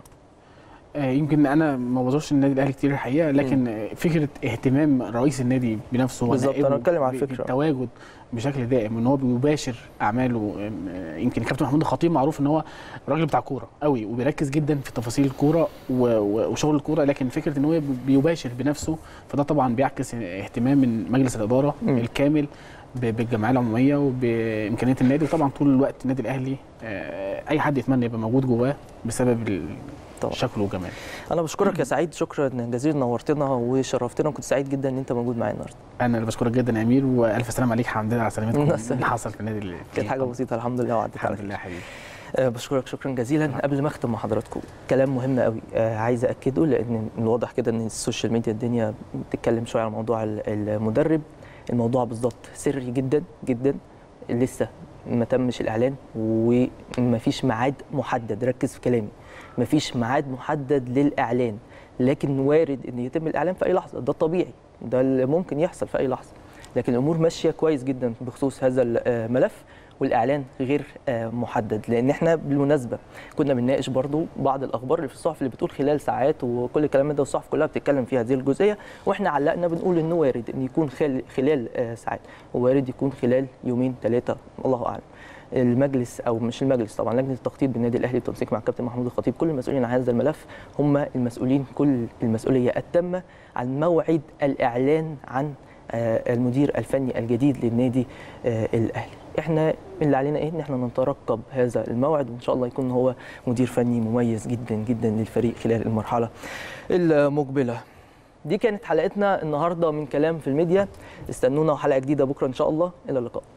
آه، يمكن انا ما بزورش النادي الاهلي كتير الحقيقه لكن آه، فكره اهتمام رئيس النادي بنفسه بالظبط، ونائبه أنا بتكلم على ب- الفكرة. بالتواجد بشكل دائم ان هو بيباشر اعماله آه، يمكن الكابتن محمود الخطيب معروف ان هو راجل بتاع كوره قوي وبيركز جدا في تفاصيل الكوره و- و- وشغل الكوره لكن فكره ان هو بيباشر بنفسه فده طبعا بيعكس اهتمام من مجلس الاداره مم. الكامل ب- بالجمعيه العموميه وبامكانيه النادي وطبعا طول الوقت النادي الاهلي آه، اي حد يتمنى يبقى موجود جواه بسبب ال- طبعا شكله وجماله انا بشكرك يا سعيد شكرا جزيلا نورتنا وشرفتنا وكنت سعيد جدا ان انت موجود معايا النهارده انا اللي بشكرك جدا يا امير والف سلام عليك الحمد لله على سلامتكم الله يسلمك. اللي حصل في النادي اللي كانت حاجه بسيطه الحمد لله وعدت على الحمد خير. لله يا حبيبي آه، بشكرك شكرا جزيلا قبل ما اختم مع حضراتكم كلام مهم قوي آه، عايز اكده لان من الواضح كده ان السوشيال ميديا الدنيا بتتكلم شويه على موضوع ال- المدرب الموضوع بالظبط سري جدا جدا لسه ما تمش الاعلان ومفيش ميعاد محدد ركز في كلامي مفيش ميعاد محدد للاعلان لكن وارد ان يتم الاعلان في اي لحظه ده طبيعي ده اللي ممكن يحصل في اي لحظه لكن الامور ماشيه كويس جدا بخصوص هذا الملف والاعلان غير آه، محدد لان احنا بالمناسبه كنا بنناقش برضو بعض الاخبار اللي في الصحف اللي بتقول خلال ساعات وكل الكلام ده والصحف كلها بتتكلم في هذه الجزئيه واحنا علقنا بنقول انه وارد ان يكون خلال خلال آه، ساعات ووارد يكون خلال يومين ثلاثه الله اعلم المجلس او مش المجلس طبعا لجنه التخطيط بالنادي الاهلي بالتنسيق مع الكابتن محمود الخطيب كل المسؤولين عن هذا الملف هم المسؤولين كل المسؤوليه التامه عن موعد الاعلان عن آه، المدير الفني الجديد للنادي آه، الاهلي احنا اللي علينا ايه ان احنا نترقب هذا الموعد وان شاء الله يكون هو مدير فني مميز جدا جدا للفريق خلال المرحله المقبله دي كانت حلقتنا النهارده من كلام في الميديا استنونا حلقه جديده بكره ان شاء الله الى اللقاء